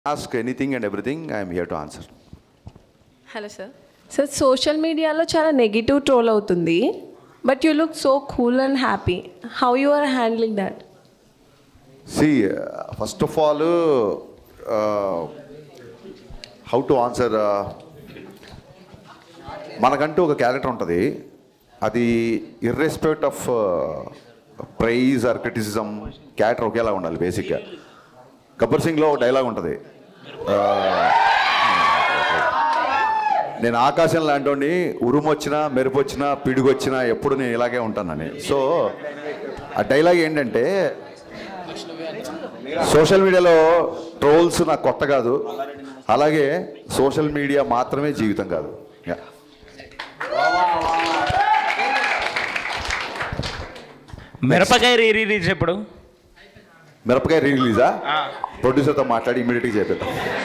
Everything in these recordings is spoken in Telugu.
ask anything and everything, I am here to answer. Hello sir sir social మీడియాలో చాలా నెగిటివ్ ట్రోల్ అవుతుంది but you look so cool and happy how you are handling that See, uh, first of all, uh, how to answer. Uh, మనకంటూ ఒక క్యారెక్టర్ ఉంటుంది అది irrespective of praise or criticism character ఒకేలా ఉండాలి బేసిక్గా గబ్బర్ సింగ్లో ఒక డైలాగ్ ఉంటుంది Uh, నేను ఆకాశం లాంటి ఉరుము వచ్చినా మెరుపు వచ్చినా పిడుగు వచ్చినా ఎప్పుడు నేను ఇలాగే ఉంటానని సో ఆ డైలాగ్ ఏంటంటే సోషల్ మీడియాలో ట్రోల్స్ నాకు కొత్త కాదు అలాగే సోషల్ మీడియా మాత్రమే జీవితం కాదు Yeah. మిరపకాయ రీ రిలీజ్ ఎప్పుడు మిరపకాయ రిలీజా ప్రొడ్యూసర్తో మాట్లాడి ఇమీడియట్గా చేపిద్దాం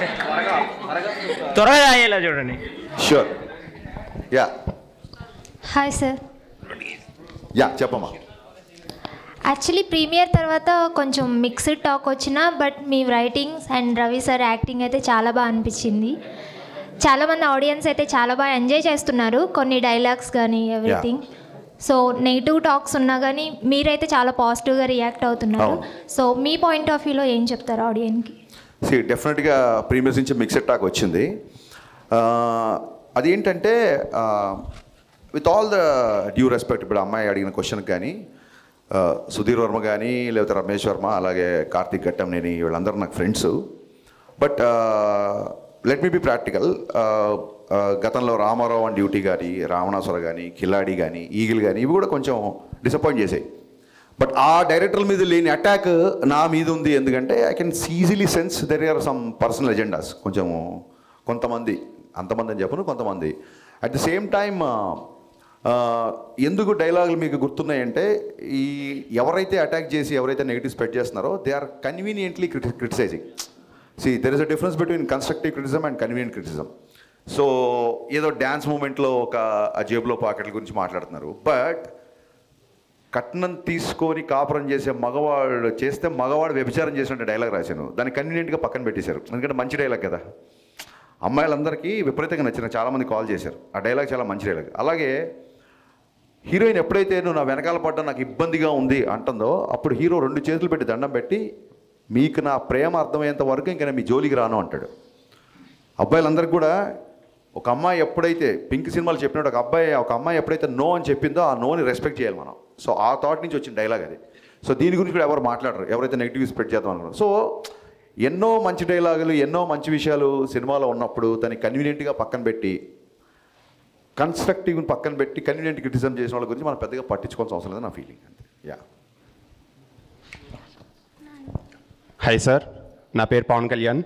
త్వరగా అయ్యేలా చూడండి sure ya hi sir ya చెప్పమ్మా యాక్చువల్లీ ప్రీమియర్ తర్వాత కొంచెం మిక్స్డ్ టాక్ వచ్చిన బట్ మీ writings and Ravi sir acting అయితే చాలా బాగా అనిపించింది చాలామంది ఆడియన్స్ అయితే చాలా బాగా ఎంజాయ్ చేస్తున్నారు కొన్ని డైలాగ్స్ కానీ ఎవ్రీథింగ్ సో నెగిటివ్ టాక్స్ ఉన్నా కానీ మీరైతే చాలా పాజిటివ్గా రియాక్ట్ అవుతున్నారు అవును. సో మీ పాయింట్ ఆఫ్ వ్యూలో ఏం చెప్తారు ఆడియన్కి సి డెఫినెట్గా ప్రీమియర్స్ నుంచి మిక్సెడ్ టాక్ వచ్చింది ఆ, అదేంటంటే with all the due respect ఇప్పుడు అమ్మాయి అడిగిన క్వశ్చన్కి కానీ ఆ, సుధీర్ వర్మ కానీ లేకపోతే రమేష్ వర్మ అలాగే కార్తీక్ ఘట్టంనేని వీళ్ళందరూ నాకు friends but let me be practical గతంలో రామారావు అండ్ డ్యూటీ కానీ రావణాసుర కానీ కిలాడి కానీ ఈగిల్ కానీ ఇవి కూడా కొంచెం డిసప్పాయింట్ చేసాయి బట్ ఆ డైరెక్టర్ల మీద లేని అటాక్ నా మీద ఉంది ఎందుకంటే I can easily sense there are some personal agendas కొంచెం కొంతమంది అంతమంది అని చెప్పను కొంతమంది అట్ ది సేమ్ టైమ్ ఎందుకు డైలాగులు మీకు గుర్తున్నాయంటే ఈ ఎవరైతే అటాక్ చేసి ఎవరైతే నెగిటివ్ స్ప్రెడ్ చేస్తున్నారో they are conveniently criticising see there is a difference between constructive criticism and convenient criticism so ఏదో డ్యాన్స్ మూమెంట్లో ఒక ఆ జేబులో పాకెట్ల గురించి మాట్లాడుతున్నారు బట్ కట్నం తీసుకొని కాపురం చేసే మగవాడు చేస్తే మగవాడు వ్యభిచారం చేసినట్టు డైలాగ్ రాశాను దాన్ని కన్వీనియంట్గా పక్కన పెట్టేశారు ఎందుకంటే మంచి డైలాగ్ కదా అమ్మాయిలందరికీ విపరీతంగా నచ్చిన చాలామంది కాల్ చేశారు ఆ డైలాగ్ చాలా మంచి డైలాగ్ అలాగే హీరోయిన్ ఎప్పుడైతే నువ్వు నా వెనకాల పడ్డా నాకు ఇబ్బందిగా ఉంది అంటుందో అప్పుడు హీరో రెండు చేతులు పెట్టి దండం పెట్టి మీకు నా ప్రేమ అర్థమయ్యేంత వరకు ఇంకా నేను మీ జోలికి రాను అంటాడు అబ్బాయిలందరికీ కూడా ఒక అమ్మాయి ఎప్పుడైతే పింక్ సినిమాలు చెప్పినట్టు ఒక అబ్బాయి ఒక అమ్మాయి ఎప్పుడైతే నో అని చెప్పిందో ఆ నోని రెస్పెక్ట్ చేయాలి మనం సో ఆ థాట్ నుంచి వచ్చిన డైలాగ్ అది సో దీని గురించి కూడా ఎవరు మాట్లాడరు ఎవరైతే నెగిటివ్ స్ప్రెడ్ చేద్దాం అనుకున్నారు సో ఎన్నో మంచి డైలాగులు ఎన్నో మంచి విషయాలు సినిమాలో ఉన్నప్పుడు దాన్ని కన్వీనియంట్గా పక్కన పెట్టి కన్స్ట్రక్టివ్ పక్కన పెట్టి కన్వీనియంట్ క్రిటిజం చేసిన వాళ్ళ గురించి మనం పెద్దగా పట్టించుకోవాల్సిన అవసరం లేదు నా ఫీలింగ్ అంతే యా హాయ్ సార్ నా పేరు Pawan Kalyan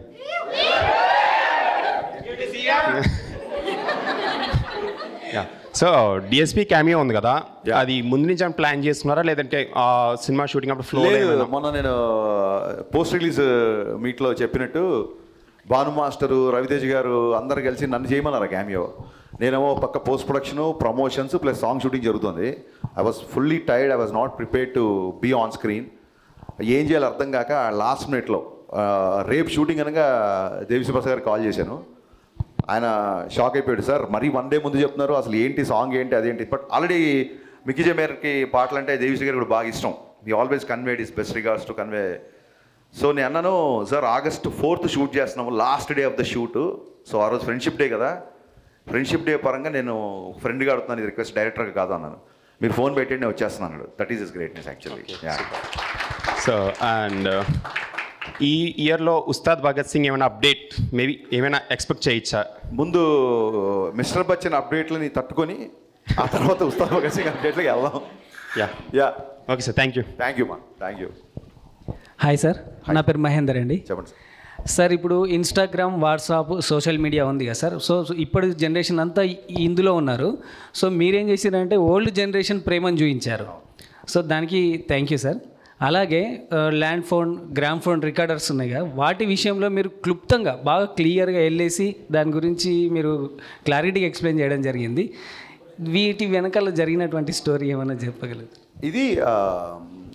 so DSP cameo ఉంది కదా Yeah. అది ముందు నుంచి ఏమైనా ప్లాన్ చేస్తున్నారా లేదంటే ఆ సినిమా షూటింగ్ అప్పుడు ఫ్లో లేదు మొన్న నేను పోస్ట్ రిలీజ్ మీట్లో చెప్పినట్టు భాను మాస్టరు రవితేజ్ గారు అందరు కలిసి నన్ను చేయమన్నారు క్యామియో నేనేమో పక్క post production promotions plus song shooting జరుగుతుంది I was fully tired I was not prepared to be on screen ఏం చేయాలి అర్థం కాక లాస్ట్ మినిట్లో రేపు షూటింగ్ అనగా దేవిశ్రీ ప్రసాద్ గారికి కాల్ చేశాను ఆయన షాక్ అయిపోయాడు సార్ మరీ వన్ డే ముందు చెప్తున్నారు అసలు ఏంటి సాంగ్ ఏంటి అదేంటి బట్ ఆల్రెడీ మికిజే మేరకి పాటలు అంటే దేవిశ్రీ గారికి కూడా బాగా ఇష్టం ఈ always conveyed is best regards to convey so నేను అన్నాను సార్ ఆగస్ట్ ఫోర్త్ షూట్ చేస్తున్నాము last day of the shoot so ఆ రోజు ఫ్రెండ్షిప్ డే కదా ఫ్రెండ్షిప్ డే పరంగా నేను ఫ్రెండ్గా అడుగుతున్నాను రిక్వెస్ట్ డైరెక్టర్గా కాదు అన్నాను మీరు ఫోన్ పెట్టండి నేను వచ్చేస్తున్నాను that is is greatness actually so and ఈ ఇయర్లో ఉస్తాద్ భగత్ సింగ్ ఏమైనా అప్డేట్ మేబీ ఏమైనా ఎక్స్పెక్ట్ చేయొచ్చా ముందు మిస్టర్ బచ్చన్ అప్డేట్లని తట్టుకొని ఆ తర్వాత ఉస్తాద్ భగత్ సింగ్ అప్డేట్లకి వెళ్దాం ya ya okay sir thank you thank you మా థ్యాంక్ యూ హాయ్ సార్ నా పేరు మహేందర్ అండి చెప్పండి సార్ సార్ ఇప్పుడు ఇన్స్టాగ్రామ్ వాట్సాప్ సోషల్ మీడియా ఉంది కదా సార్ సో సో ఇప్పటి జనరేషన్ అంతా ఈ- ఇందులో ఉన్నారు సో మీరేం చేశారంటే ఓల్డ్ జనరేషన్ ప్రేమను చూపించారు సో దానికి థ్యాంక్ యూ సార్ అలాగే land phone gramophone recorders ఉన్నాయి కదా వాటి విషయంలో మీరు క్లుప్తంగా బాగా క్లియర్గా వెళ్ళేసి దాని గురించి మీరు క్లారిటీగా ఎక్స్ప్లెయిన్ చేయడం జరిగింది వీటి వెనకాల జరిగినటువంటి స్టోరీ ఏమైనా చెప్పగలరు ఇది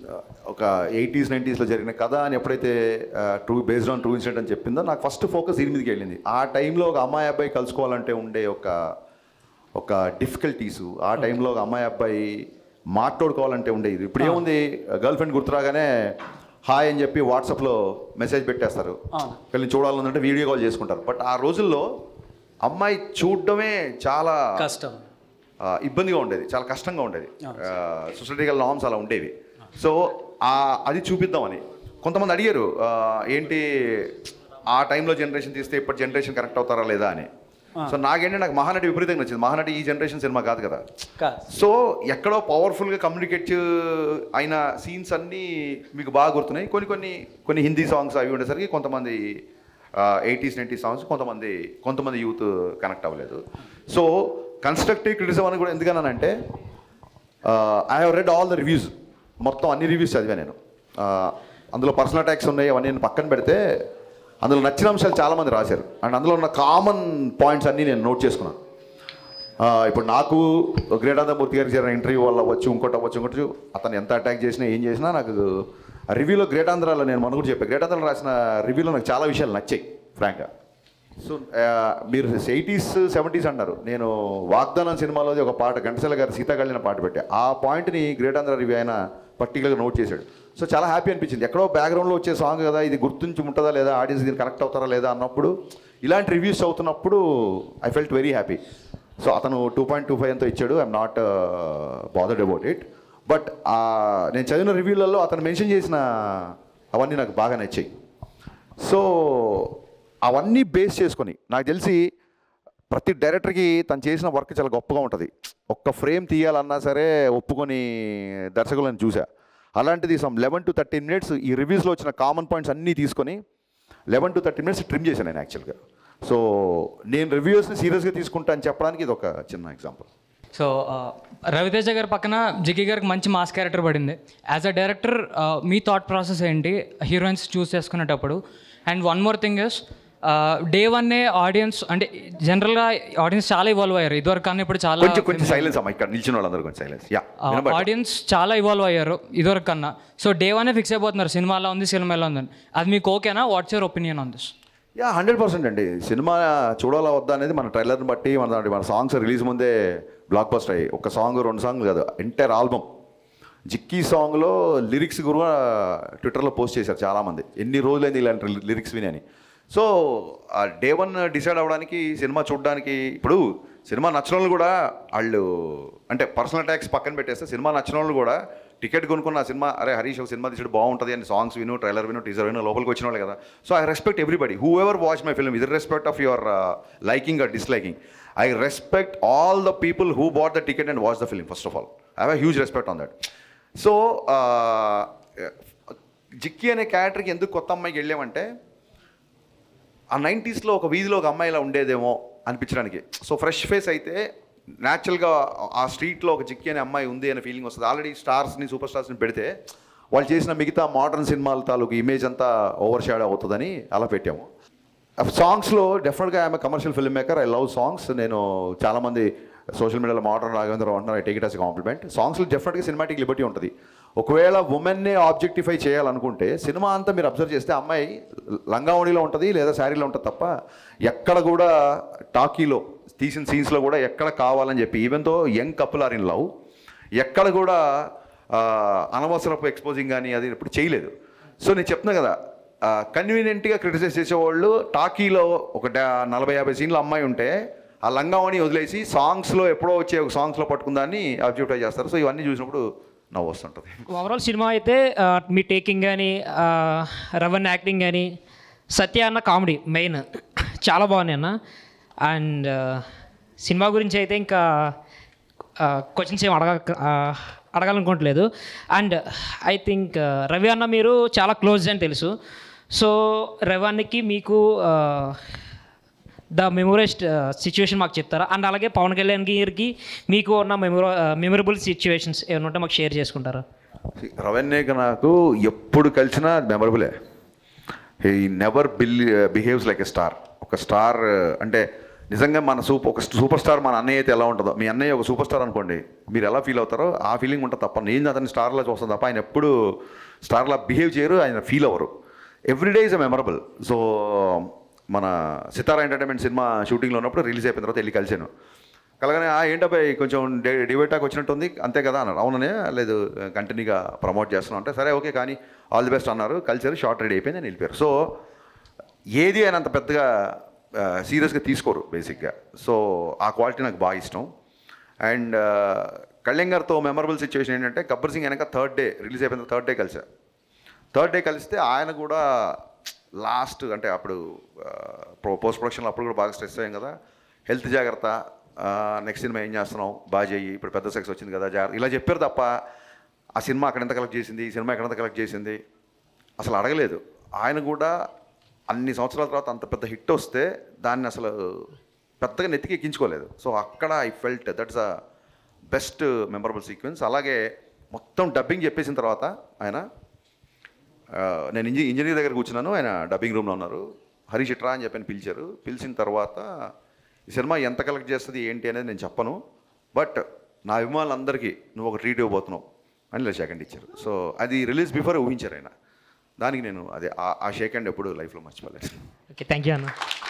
ఒక ఎయిటీస్ నైంటీస్లో జరిగిన కథ అని ఎప్పుడైతే true based on true incident అని చెప్పిందో నాకు ఫస్ట్ ఫోకస్ దీని మీదకి వెళ్ళింది ఆ టైంలో ఒక అమ్మాయి అబ్బాయి కలుసుకోవాలంటే ఉండే ఒక ఒక డిఫికల్టీస్ ఆ టైంలో ఒక అమ్మాయి అబ్బాయి మాట్లాడుకోవాలంటే ఉండేది ఇప్పుడు ఏముంది గర్ల్ ఫ్రెండ్ గుర్తురాగానే హాయ్ అని చెప్పి వాట్సాప్లో మెసేజ్ పెట్టేస్తారు వీళ్ళని చూడాలంటే వీడియో కాల్ చేసుకుంటారు బట్ ఆ రోజుల్లో అమ్మాయి చూడడమే చాలా కష్టం ఆ, ఇబ్బందిగా ఉండేది చాలా కష్టంగా ఉండేది సొసైటీకల్ నామ్స్ అలా ఉండేవి సో ఆ అది చూపిద్దామని కొంతమంది అడిగారు ఆ, ఏంటి ఆ టైంలో జనరేషన్ తీస్తే ఇప్పటి జనరేషన్ కరెక్ట్ అవుతారా లేదా అని సో నాకేంటి నాకు మహానటి విపరీతంగా నచ్చింది మహానటి ఈ జనరేషన్ సినిమా కాదు కదా కాదు సో ఎక్కడో పవర్ఫుల్గా కమ్యూనికేట్ అయిన సీన్స్ అన్నీ మీకు బాగా గుర్తున్నాయి కొన్ని కొన్ని కొన్ని హిందీ సాంగ్స్ అవి ఉండేసరికి కొంతమంది ఎయిటీస్ నైంటీ సాంగ్స్ కొంతమంది కొంతమంది యూత్ కనెక్ట్ అవ్వలేదు సో కన్స్ట్రక్టివ్ క్రిటిసిజం అని కూడా ఎందుకన్నానంటే I have read all the reviews మొత్తం అన్ని రివ్యూస్ చదివా నేను Uh, అందులో పర్సనల్ అటాక్స్ ఉన్నాయి అవన్నీ నేను పక్కన పెడితే అందులో నచ్చిన అంశాలు చాలామంది రాశారు అండ్ అందులో ఉన్న కామన్ పాయింట్స్ అన్నీ నేను నోట్ చేసుకున్నాను ఆ, ఇప్పుడు నాకు గ్రేటాంతమూర్తి గారికి జరిగిన ఇంటర్వ్యూ వల్ల అవ్వచ్చు ఇంకోటి అవ్వచ్చు ఇంకోటి అతను ఎంత అటాక్ చేసినా ఏం చేసినా నాకు రివ్యూలో గ్రేటాంధ్రాలో నేను మన కూడా చెప్పాను గ్రేటాంధ్రాలో రాసిన రివ్యూలో నాకు చాలా విషయాలు నచ్చాయి ఫ్రాంక్గా సో ఆ, మీరు ఎయిటీస్ సెవెంటీస్ అన్నారు నేను వాగ్దానం సినిమాలోది ఒక పాట ఘంటసాల గారు సీతాకళ్యాణ పాట పెట్టా ఆ పాయింట్ని గ్రేటాంధ్ర రివ్యూ ఆయన పర్టికులర్గా నోట్ చేశాడు సో చాలా హ్యాపీ అనిపించింది ఎక్కడో బ్యాక్గ్రౌండ్లో వచ్చే సాంగ్ కదా ఇది గుర్తుంచి ఉంటుందా లేదా ఆడియన్స్ దీన్ని కనెక్ట్ అవుతారా లేదా అన్నప్పుడు ఇలాంటి రివ్యూస్ అవుతున్నప్పుడు I felt very happy so అతను టూ పాయింట్ టూ ఫైవ్ ఎంతో ఇచ్చాడు I'm not bothered about it but నేను చదివిన రివ్యూలలో అతను మెన్షన్ చేసిన అవన్నీ నాకు బాగా నచ్చాయి సో అవన్నీ బేస్ చేసుకొని నాకు తెలిసి ప్రతి డైరెక్టర్కి తను చేసిన వర్క్ చాలా గొప్పగా ఉంటుంది ఒక్క ఫ్రేమ్ తీయాలన్నా సరే ఒప్పుకొని దర్శకులను చూసా అలాంటిది some eleven to thirteen minutes ఈ రివ్యూస్లో వచ్చిన కామన్ పాయింట్స్ అన్నీ తీసుకొని eleven to thirty minutes trim చేశాను నేను యాక్చువల్గా సో నేను రివ్యూస్ని సీరియస్గా తీసుకుంటా అని చెప్పడానికి ఇది ఒక చిన్న ఎగ్జాంపుల్ సో ఆ, రవితేజ గారి పక్కన జిగ్గి గారికి మంచి మాస్ క్యారెక్టర్ పడింది యాజ్ అ డైరెక్టర్ మీ థాట్ ప్రాసెస్ ఏంటి హీరోయిన్స్ చూస్ చేసుకునేటప్పుడు and one more thing is day వన్నే ఆడియన్స్ అంటే జనరల్గా ఆడియన్స్ చాలా ఇవాల్వ్ అయ్యారు ఇదివరకు కానీ ఇప్పుడు చాలా కొంచెం కొంచెం సైలెన్స్ అమ్మా ఇక్కడ నిల్చిన వాళ్ళందరూ కొంచెం సైలెన్స్ యా ఆడియన్స్ చాలా ఇవాల్వ్ అయ్యారు ఇదివరకు కన్నా సో డే వన్నే ఫిక్స్ అయిపోతున్నారు సినిమా ఎలా ఉంది సినిమా ఎలా ఉందని అది మీకు ఓకేనా what's your opinion on this ya hundred percent అండి సినిమా చూడాలా వద్దా అనేది మన ట్రైలర్ని బట్టి మన దాంట్లో మన సాంగ్స్ రిలీజ్ ముందే బ్లాక్ బస్టర్ అయ్యి ఒక సాంగ్ రెండు సాంగ్లు కాదు ఎంటైర్ ఆల్బమ్ జిక్కీ సాంగ్లో లిరిక్స్ కూడా ట్విట్టర్లో పోస్ట్ చేశారు చాలామంది ఎన్ని రోజులైంది ఇలాంటి లిరిక్స్ విని అని సో ఆ డే వన్ డిసైడ్ అవ్వడానికి సినిమా చూడడానికి ఇప్పుడు సినిమా నచ్చిన వాళ్ళు కూడా వాళ్ళు అంటే పర్సనల్ అటాక్స్ పక్కన పెట్టేస్తే సినిమా నచ్చిన వాళ్ళు కూడా టికెట్ కొనుక్కున్న ఆ సినిమా అరే హరీష్ ఒక సినిమా తీసాడు బాగుంటుంది అని సాంగ్స్ విను ట్రైలర్ విను టీజర్ విను లోపలికి వచ్చిన వాళ్ళు కదా so I respect everybody whoever watch my film is respect of your liking or disliking I respect all the people who bought the ticket and watch the film first of all I have huge respect on that so Jikki అనే క్యారెక్టర్కి ఎందుకు కొత్త అమ్మాయికి వెళ్ళామంటే ఆ నైంటీస్లో ఒక వీధిలో ఒక అమ్మాయిలా ఉండేదేమో అనిపించడానికి సో ఫ్రెష్ ఫేస్ అయితే న్యాచురల్గా ఆ స్ట్రీట్లో ఒక జిక్కి అనే అమ్మాయి ఉంది అనే ఫీలింగ్ వస్తుంది ఆల్రెడీ స్టార్స్ని సూపర్ స్టార్స్ని పెడితే వాళ్ళు చేసిన మిగతా మోడర్న్ సినిమాల తాలూకు ఇమేజ్ అంతా ఓవర్ షాడో అవుతుందని అలా పెట్టాము సాంగ్స్లో డెఫినెట్గా I'm commercial film maker I love songs నేను చాలామంది సోషల్ మీడియాలో మోడర్న్ రాఘవేంద్ర అంటున్నారు I take it as compliment సాంగ్స్లో డెఫినెట్గా సినిమాటిక్ లిబర్టీ ఉంటుంది ఒకవేళ ఉమెన్నే ఆబ్జెక్టిఫై చేయాలనుకుంటే సినిమా అంతా మీరు అబ్జర్వ్ చేస్తే అమ్మాయి లంగావణిలో ఉంటుంది లేదా శారీలో ఉంటుంది తప్ప ఎక్కడ కూడా టాకీలో తీసిన సీన్స్లో కూడా ఎక్కడ కావాలని చెప్పి even though young couple are in love ఎక్కడ కూడా ఆ, అనవసరపు ఎక్స్పోజింగ్ కానీ అది ఇప్పుడు చేయలేదు సో నేను చెప్తున్నా కదా కన్వీనియంట్గా క్రిటిసైజ్ చేసేవాళ్ళు టాకీలో ఒక డా- నలభై యాభై సీన్లు అమ్మాయి ఉంటే ఆ లంగావణి వదిలేసి సాంగ్స్లో ఎప్పుడో వచ్చే ఒక సాంగ్స్లో పట్టుకుందాన్ని అబ్జెక్టివ్ చేస్తారు సో ఇవన్నీ చూసినప్పుడు నవ్వు వస్తుంటుంది ఓవరాల్ సినిమా అయితే ఆ, మీ టేకింగ్ కానీ రవన్ యాక్టింగ్ కానీ సత్య అన్న కామెడీ మెయిన్ చాలా బాగున్నాయి అన్న అండ్ సినిమా గురించి అయితే ఇంకా క్వశ్చన్స్ ఏం అడగ ఆ, అడగాలనుకోవట్లేదు అండ్ ఐ థింక్ రవి అన్న మీరు చాలా క్లోజ్ అని తెలుసు సో రవి అన్నకి మీకు ద మెమొరెస్ట్ సిచ్యువేషన్ మాకు చెప్తారా అండ్ అలాగే పవన్ కళ్యాణ్ గారికి మీకు ఉన్న మెమొర మెమొరబుల్ సిచ్యువేషన్స్ ఏమైనా ఉంటే మాకు షేర్ చేసుకుంటారా రవణ్యక నాకు ఎప్పుడు కలిసినా మెమరబులే he never bill behaves like a star ఒక స్టార్ అంటే నిజంగా మన సూపర్ ఒక సూపర్ స్టార్ మన అన్నయ్య అయితే ఎలా ఉంటుందో మీ అన్నయ్య ఒక సూపర్ స్టార్ అనుకోండి మీరు ఎలా ఫీల్ అవుతారో ఆ ఫీలింగ్ ఉంటుంది తప్ప నేను అతని స్టార్లో చూస్తాను తప్ప ఆయన ఎప్పుడు స్టార్లా బిహేవ్ చేయరు ఆయన ఫీల్ అవ్వరు ఎవ్రీడే ఇస్ మెమరబుల్ సో మన సితారా ఎంటర్టైన్మెంట్ సినిమా షూటింగ్లో ఉన్నప్పుడు రిలీజ్ అయిపోయిన తర్వాత వెళ్ళి కలిశాను కలగానే ఆ ఏంటబ్బాయి కొంచెం డే డివేటాక్ వచ్చినట్టుంది అంతే కదా అన్నారు అవుననే లేదు కంటిన్యూగా ప్రమోట్ చేస్తున్నాం అంటే సరే ఓకే కానీ ఆల్ ది బెస్ట్ అన్నారు కలిసారు షార్ట్ రెడీ అయిపోయింది అని వెళ్ళిపోయారు సో ఏది ఆయన అంత పెద్దగా సీరియస్గా తీసుకోరు బేసిక్గా సో ఆ క్వాలిటీ నాకు బాగా ఇష్టం అండ్ కళ్యాణ్ గారితో మెమరబుల్ సిచ్యువేషన్ ఏంటంటే గబ్బర్ సింగ్ వెనక థర్డ్ డే రిలీజ్ అయిపోయిన థర్డ్ డే కలిసా థర్డ్ డే కలిస్తే ఆయన కూడా లాస్ట్ అంటే అప్పుడు పోస్ట్ ప్రొడక్షన్లో అప్పుడు కూడా బాగా స్ట్రెస్ అయ్యాం కదా హెల్త్ జాగ్రత్త నెక్స్ట్ సినిమా ఏం చేస్తున్నావు బాగా చెయ్యి ఇప్పుడు పెద్ద సెక్స్ వచ్చింది కదా జాగ్రత్త ఇలా చెప్పారు తప్ప ఆ సినిమా అక్కడ ఎంత కలెక్ట్ చేసింది ఈ సినిమా ఎక్కడ ఎంత కలెక్ట్ చేసింది అసలు అడగలేదు ఆయన కూడా అన్ని సంవత్సరాల తర్వాత అంత పెద్ద హిట్ వస్తే దాన్ని అసలు పెద్దగా నెత్తికి ఎక్కించుకోలేదు సో అక్కడ I felt that's a best memorable sequence అలాగే మొత్తం డబ్బింగ్ చెప్పేసిన తర్వాత ఆయన ఆ, నేను ఇంజి ఇంజనీర్ దగ్గర కూర్చున్నాను ఆయన డబ్బింగ్ రూమ్లో ఉన్నారు హరీష్ ఇట్రా అని చెప్పని పిలిచారు పిలిచిన తర్వాత ఈ సినిమా ఎంత కలెక్ట్ చేస్తుంది ఏంటి అనేది నేను చెప్పను బట్ నా అభిమానులందరికీ నువ్వు ఒక ట్రీట్ ఇవ్వబోతున్నావు అని ఇలా షేక్ హ్యాండ్ ఇచ్చారు సో అది రిలీజ్ బిఫోర్ ఊహించారు ఆయన దానికి నేను అదే ఆ- ఆ షేక్ హ్యాండ్ ఎప్పుడు లైఫ్లో మర్చిపోలేదు ఓకే థ్యాంక్ యూ అన్న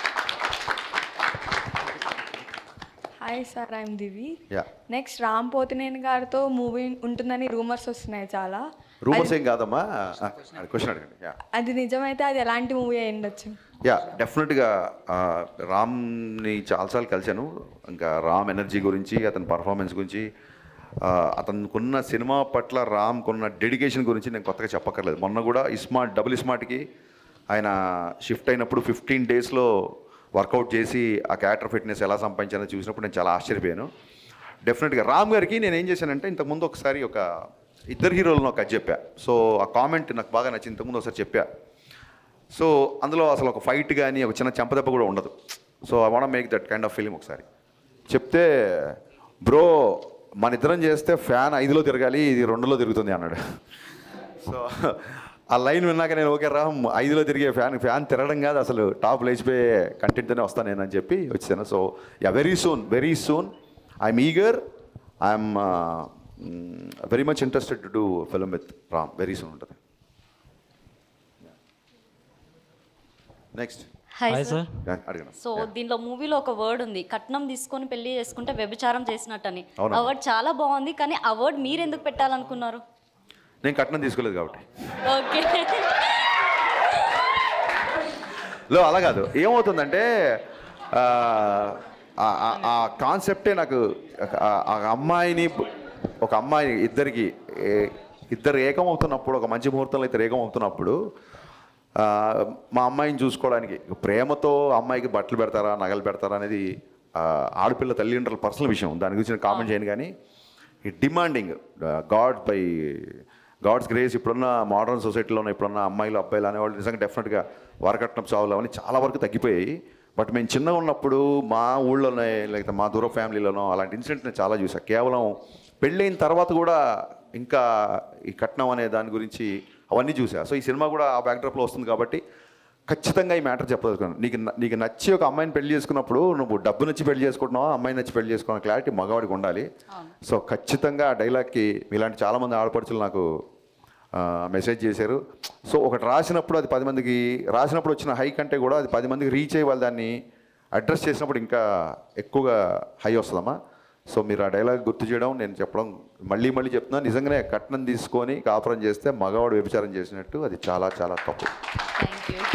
hi sir I'm Divi ya next Ram Pothineni గారితో మూవీ ఉంటుందని రూమర్స్ వస్తున్నాయి చాలా రూమర్స్ ఏం కాదమ్మా క్వశ్చన్ అడగండి యా అది నిజమైతే అది ఎలాంటి మూవీ అయి ఉండొచ్చు యా డెఫినెట్గా ఆ, రామ్ని చాలాసార్లు కలిశాను ఇంకా రామ్ ఎనర్జీ గురించి అతని పర్ఫార్మెన్స్ గురించి ఆ, అతనుకున్న సినిమా పట్ల రామ్కున్న డెడికేషన్ గురించి నేను కొత్తగా చెప్పక్కర్లేదు మొన్న కూడా ఇస్మార్ట్ డబుల్ ఇస్మార్ట్కి ఆయన షిఫ్ట్ అయినప్పుడు ఫిఫ్టీన్ డేస్లో వర్కౌట్ చేసి ఆ క్యారెక్టర్ ఫిట్నెస్ ఎలా సంపాదించానో చూసినప్పుడు నేను చాలా ఆశ్చర్యపోయాను డెఫినెట్గా రామ్ గారికి నేను ఏం చేశానంటే ఇంతకుముందు ఒకసారి ఒక ఇద్దరు హీరోలను ఒక కథ చెప్పా సో ఆ కామెంట్ నాకు బాగా నచ్చింది ఇంతకుముందు ఒకసారి చెప్పా సో అందులో అసలు ఒక ఫైట్ కానీ ఒక చిన్న చెంపదెబ్బ కూడా ఉండదు so I want make that kind of film ఒకసారి చెప్తే బ్రో మన ఇద్దరం చేస్తే ఫ్యాన్ ఐదులో తిరగాలి ఇది రెండులో తిరుగుతుంది అన్నాడు సో ఆ లైన్ విన్నాక నేను ఓకే రామ్ ఐదులో తిరిగే ఫ్యాన్ ఫ్యాన్ తిరగడం కాదు అసలు టాప్ లేచిపోయే కంటెంట్తోనే వస్తాను నేను అని చెప్పి వచ్చాను so ya very soon very soon I'm eager I'm very much interested to do film with Ram very soon ఉంటుంది నెక్స్ట్ హాయ్ సార్ అడగను సో దీనిలో మూవీలో ఒక వర్డ్ ఉంది కట్నం తీసుకొని పెళ్లి చేసుకుంటే వ్యభిచారం చేసినట్టని అవునా? ఆ వర్డ్ చాలా బాగుంది కానీ ఆ వర్డ్ మీరు ఎందుకు పెట్టాలనుకున్నారు నేను కట్నం తీసుకోలేదు కాబట్టి ఓకే లో అలా కాదు ఏమవుతుందంటే ఆ, ఆ- ఆ- ఆ కాన్సెప్టే నాకు ఆ- ఆ అమ్మాయిని ఒక అమ్మాయి ఇద్దరికి ఏ- ఇద్దరు ఏకమవుతున్నప్పుడు ఒక మంచి ముహూర్తంలో ఇద్దరు ఏకమవుతున్నప్పుడు ఆ, మా అమ్మాయిని చూసుకోవడానికి ప్రేమతో అమ్మాయికి బట్టలు పెడతారా నగలు పెడతారా అనేది ఆ, ఆడపిల్ల తల్లిదండ్రుల పర్సనల్ విషయం దాని గురించి నేను కామెంట్ చేయను కానీ ఈ demanding god by god's grace ఇప్పుడున్న మోడర్న్ సొసైటీలో ఉన్న ఇప్పుడున్న అమ్మాయిలు అబ్బాయిలు అనేవాళ్ళు నిజంగా డెఫినెట్గా వరకట్నం చావులు అవన్నీ చాలా వరకు తగ్గిపోయాయి బట్ మేము చిన్నగా ఉన్నప్పుడు మా ఊళ్ళోనే లేకపోతే మా దూర ఫ్యామిలీలోనో అలాంటి ఇన్సిడెంట్ నేను చాలా చూసా కేవలం పెళ్ళైన తర్వాత కూడా ఇంకా ఈ కట్నం అనే దాని గురించి అవన్నీ చూసా సో ఈ సినిమా కూడా ఆ బ్యాక్డ్రాప్లో వస్తుంది కాబట్టి ఖచ్చితంగా ఈ మ్యాటర్ చెప్పదలుచుకున్నాను నీకు న- నీకు నచ్చి ఒక అమ్మాయిని పెళ్లి చేసుకున్నప్పుడు నువ్వు డబ్బు నచ్చి పెళ్లి చేసుకుంటున్నావా అమ్మాయి నచ్చి పెళ్లి చేసుకున్న క్లారిటీ మగవాడికి ఉండాలి సో ఖచ్చితంగా ఆ డైలాగ్కి ఇలాంటి చాలామంది ఆడపడుచులు నాకు ఆ, మెసేజ్ చేశారు సో ఒకటి రాసినప్పుడు అది పది మందికి రాసినప్పుడు వచ్చిన హై కంటే కూడా అది పది మందికి రీచ్ అయ్యి వాళ్ళు దాన్ని అడ్రస్ చేసినప్పుడు ఇంకా ఎక్కువగా హై వస్తుందమ్మా సో మీరు ఆ డైలాగ్ గుర్తు చేయడం నేను చెప్పడం మళ్ళీ మళ్ళీ చెప్తున్నాను నిజంగానే కట్నం తీసుకొని కాపురం చేస్తే మగవాడు వ్యభిచారం చేసినట్టు అది చాలా చాలా తప్పు thank you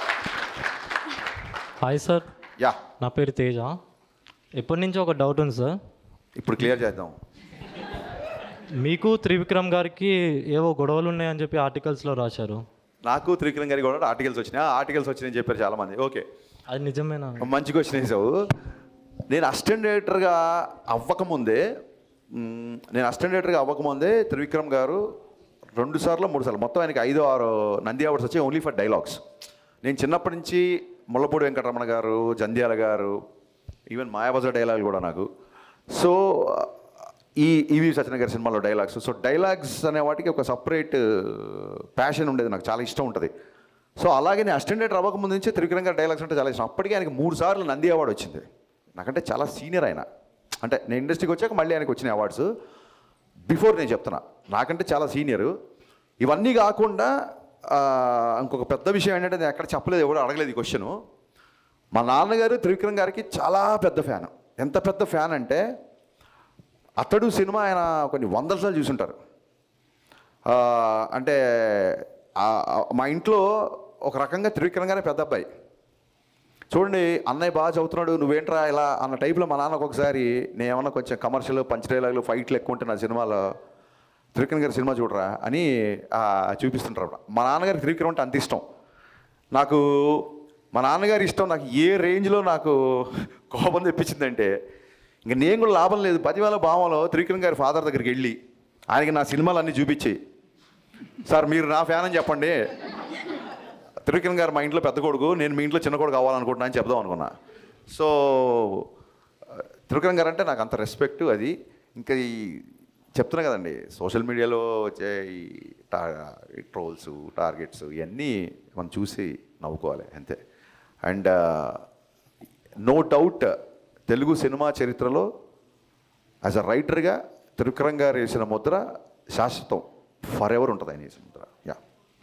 hi sir ya నా పేరు తేజ ఎప్పటి నుంచి ఒక డౌట్ ఉంది సార్ ఇప్పుడు క్లియర్ చేద్దాం మీకు త్రివిక్రమ్ గారికి ఏవో గొడవలు ఉన్నాయని చెప్పి ఆర్టికల్స్లో రాశారు నాకు త్రికరణ్ గారికి కూడా ఆర్టికల్స్ వచ్చినాయి ఆ ఆర్టికల్స్ వచ్చినాయని చెప్పారు చాలామంది ఓకే అది నిజమేనా మంచి క్వశ్చన్ వేసావు నేను అసిస్టెంట్ డైరెక్టర్గా అవ్వకముందే మ్, నేను అసిస్టెంట్ డైరెక్టర్గా అవ్వకముందే త్రివిక్రమ్ గారు రెండు సార్లు మూడు సార్లు మొత్తం ఆయనకి ఐదు ఆరు నంది అవార్డ్స్ వచ్చాయి ఓన్లీ ఫర్ డైలాగ్స్ నేను చిన్నప్పటి నుంచి ముళ్ళపూడి వెంకటరమణ గారు జంధ్యాల గారు ఈవెన్ మాయాబజార్ డైలాగులు కూడా నాకు సో ఈ ఈవి సత్యన గారి సినిమాలో డైలాగ్స్ సో డైలాగ్స్ అనే వాటికి ఒక సపరేట్ ప్యాషన్ ఉండేది నాకు చాలా ఇష్టం ఉంటుంది సో అలాగే నేను అసిస్టెంట్ డైరెక్టర్ అవ్వకముందు నుంచి త్రివిక్రమ్ గారి డైలాగ్స్ అంటే చాలా ఇష్టం అప్పటికే ఆయనకి మూడు సార్లు నంది అవార్డు వచ్చింది నాకంటే చాలా సీనియర్ ఆయన అంటే నేను ఇండస్ట్రీకి వచ్చాక మళ్ళీ ఆయనకి వచ్చిన అవార్డ్స్ బిఫోర్ నేను చెప్తున్నా నాకంటే చాలా సీనియర్ ఇవన్నీ కాకుండా ఆ, ఇంకొక పెద్ద విషయం ఏంటంటే నేను ఎక్కడ చెప్పలేదు ఎవరు అడగలేదు ఈ క్వశ్చన్ మా నాన్నగారు త్రివిక్రమ్ గారికి చాలా పెద్ద ఫ్యాన్ ఎంత పెద్ద ఫ్యాన్ అంటే అతడు సినిమా ఆయన కొన్ని వందల సార్లు చూసుంటారు ఆ, అంటే ఆ- ఆ- మా ఇంట్లో ఒక రకంగా త్రివిక్రమ్ గారే పెద్ద అబ్బాయి చూడండి అన్నయ్య బాగా చదువుతున్నాడు నువ్వేంట్రా ఇలా అన్న టైప్లో మా నాన్న ఒకసారి నేను ఏమన్నా కొంచెం కమర్షియల్ పంచ్ డైలాగులు ఫైట్లు ఎక్కువ ఉంటే నా సినిమాలో త్రివిక్రమ్ గారి సినిమా చూడరా అని ఆ, చూపిస్తుంటారు మా నాన్నగారికి త్రివిక్రమ్ అంటే అంత ఇష్టం నాకు మా నాన్నగారి ఇష్టం నాకు ఏ రేంజ్లో నాకు కోపం తెప్పించిందంటే ఇంక నేను కూడా లాభం లేదు పదివేల భావంలో త్రివిక్రమ్ గారి ఫాదర్ దగ్గరికి వెళ్ళి ఆయనకి నా సినిమాలు అన్నీ చూపించి సార్ మీరు నా ఫ్యాన్ అని చెప్పండి త్రివిక్రమ్ గారు మా ఇంట్లో పెద్ద కొడుకు నేను మీ ఇంట్లో చిన్న కొడుకు కావాలనుకుంటున్నా అని చెప్దాం అనుకున్నా సో త్రివిక్రమ్ గారు అంటే నాకు అంత రెస్పెక్ట్ అది ఇంకా ఈ చెప్తున్నా కదండి సోషల్ మీడియాలో వచ్చే ఈ టా ట్రోల్స్ టార్గెట్స్ ఇవన్నీ మనం చూసి నవ్వుకోవాలి అంతే అండ్ నో డౌట్ తెలుగు సినిమా చరిత్రలో యాజ్ అ రైటర్గా త్రివిక్రమ్ గారు వేసిన ముద్ర శాశ్వతం ఫర్ ఎవర్ ఉంటుంది ఆయన వేసిన ముద్ర యా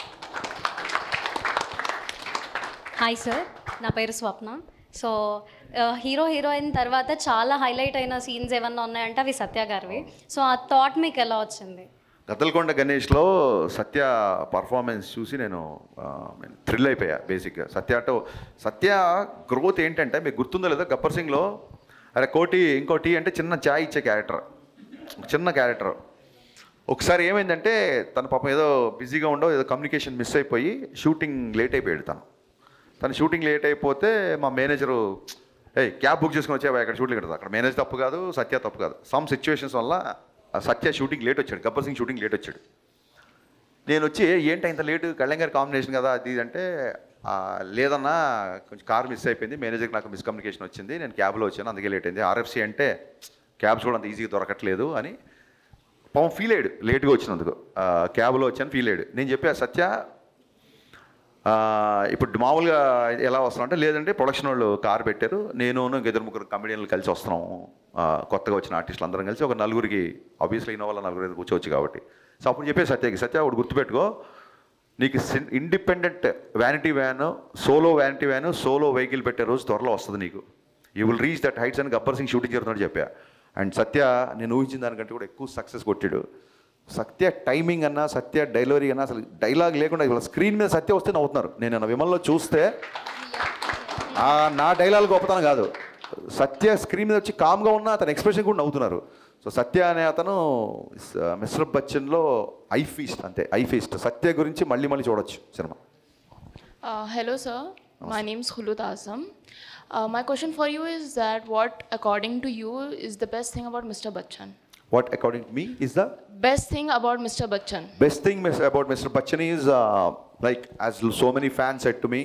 హాయ్ సార్ నా పేరు స్వప్న సో హీరో హీరోయిన్ తర్వాత చాలా హైలైట్ అయిన సీన్స్ ఏమన్నా ఉన్నాయంటే అవి సత్య గారివి సో ఆ థాట్ మీకు ఎలా వచ్చింది గద్దలకొండ గణేష్లో సత్య పర్ఫార్మెన్స్ చూసి నేను థ్రిల్ అయిపోయా బేసిక్గా సత్య అంటే సత్య గ్రోత్ ఏంటంటే మీకు గుర్తుందో లేదో గబ్బర్ సింగ్లో అరే కోటి ఇంకో టీ అంటే చిన్న చాయ్ ఇచ్చే క్యారెక్టర్ చిన్న క్యారెక్టర్ ఒకసారి ఏమైందంటే తన పాపం ఏదో బిజీగా ఉండో ఏదో కమ్యూనికేషన్ మిస్ అయిపోయి షూటింగ్ లేట్ అయిపోయాడు తను తను షూటింగ్ లేట్ అయిపోతే మా మేనేజరు ఏ క్యాబ్ బుక్ చేసుకుని వచ్చావా ఇక్కడ షూటింగ్ ఇక్కడ అక్కడ మేనేజర్ తప్పు కాదు సత్య తప్పు కాదు సమ్ సిచ్యువేషన్స్ వల్ల ఆ సత్య షూటింగ్ లేట్ వచ్చాడు గబ్బర్ సింగ్ షూటింగ్ లేట్ వచ్చాడు నేను వచ్చి ఏంటి ఇంత లేటు కళ్యాణ్ గారి కాంబినేషన్ కదా అది ఇది అంటే "ఆ, లేదన్నా కొంచెం కార్ మిస్ అయిపోయింది మేనేజర్కి నాకు మిస్కమ్యూనికేషన్ వచ్చింది నేను క్యాబ్లో వచ్చాను అందుకే లేట్ అయింది ఆర్ఎఫ్సి అంటే క్యాబ్స్ కూడా అంత ఈజీగా దొరకట్లేదు అని పాపం ఫీల్ అయ్యాడు లేట్గా వచ్చినందుకు ఆ, క్యాబ్లో వచ్చాను ఫీల్ అయ్యాడు నేను చెప్పా సత్య ఆ, ఇప్పుడు మామూలుగా ఎలా వస్తున్నాం అంటే లేదంటే ప్రొడక్షన్ వాళ్ళు కార్ పెట్టారు నేను ఇంక ఇద్దరు ముగ్గురు కమెడియన్లు కలిసి వస్తున్నాము ఆ, కొత్తగా వచ్చిన ఆర్టిస్టులు అందరం కలిసి ఒక నలుగురికి ఆబ్వియస్లీ ఇన్నోవాళ్ళ నలుగురు ఐదు కూర్చోవచ్చు కాబట్టి సో అప్పుడు చెప్పే సత్యకి సత్య ఒకటి గుర్తుపెట్టుకో నీకు independent vanity van solo vanity van solo vehicle పెట్టే రోజు త్వరలో వస్తుంది నీకు you will reach that heights అని గబ్బర్ సింగ్ షూటింగ్ జరుగుతున్నాడు చెప్పా అండ్ సత్య నేను ఊహించిన దానికంటే కూడా ఎక్కువ సక్సెస్ కొట్టాడు సత్య టైమింగ్ అన్నా సత్య డైలరీ అన్నా అసలు డైలాగ్ లేకుండా ఇవాళ స్క్రీన్ మీద సత్య వస్తే నవ్వుతున్నారు నేను నిన్న విమల్లో చూస్తే ఆ నా డైలాగ్ గొప్పతనం కాదు సత్య స్క్రీన్ మీద వచ్చి కామ్గా ఉన్న అతని ఎక్స్ప్రెషన్ కూడా నవ్వుతున్నారు సో సత్య అనే అతను మిస్టర్ బచ్చన్లో ఐ ఫీస్ట్ అంతే ఐ ఫీస్ట్ సత్య గురించి మళ్ళీ మళ్ళీ చూడొచ్చు సినిమా Uh, hello, sir. My name is Hulut Azam. Uh, my question for you is that what, according to you, is the best thing about Mr. Bachchan? What according me is the Best thing about Mr. Bachchan? Best thing about mister Bachchan is like as so many fans set to me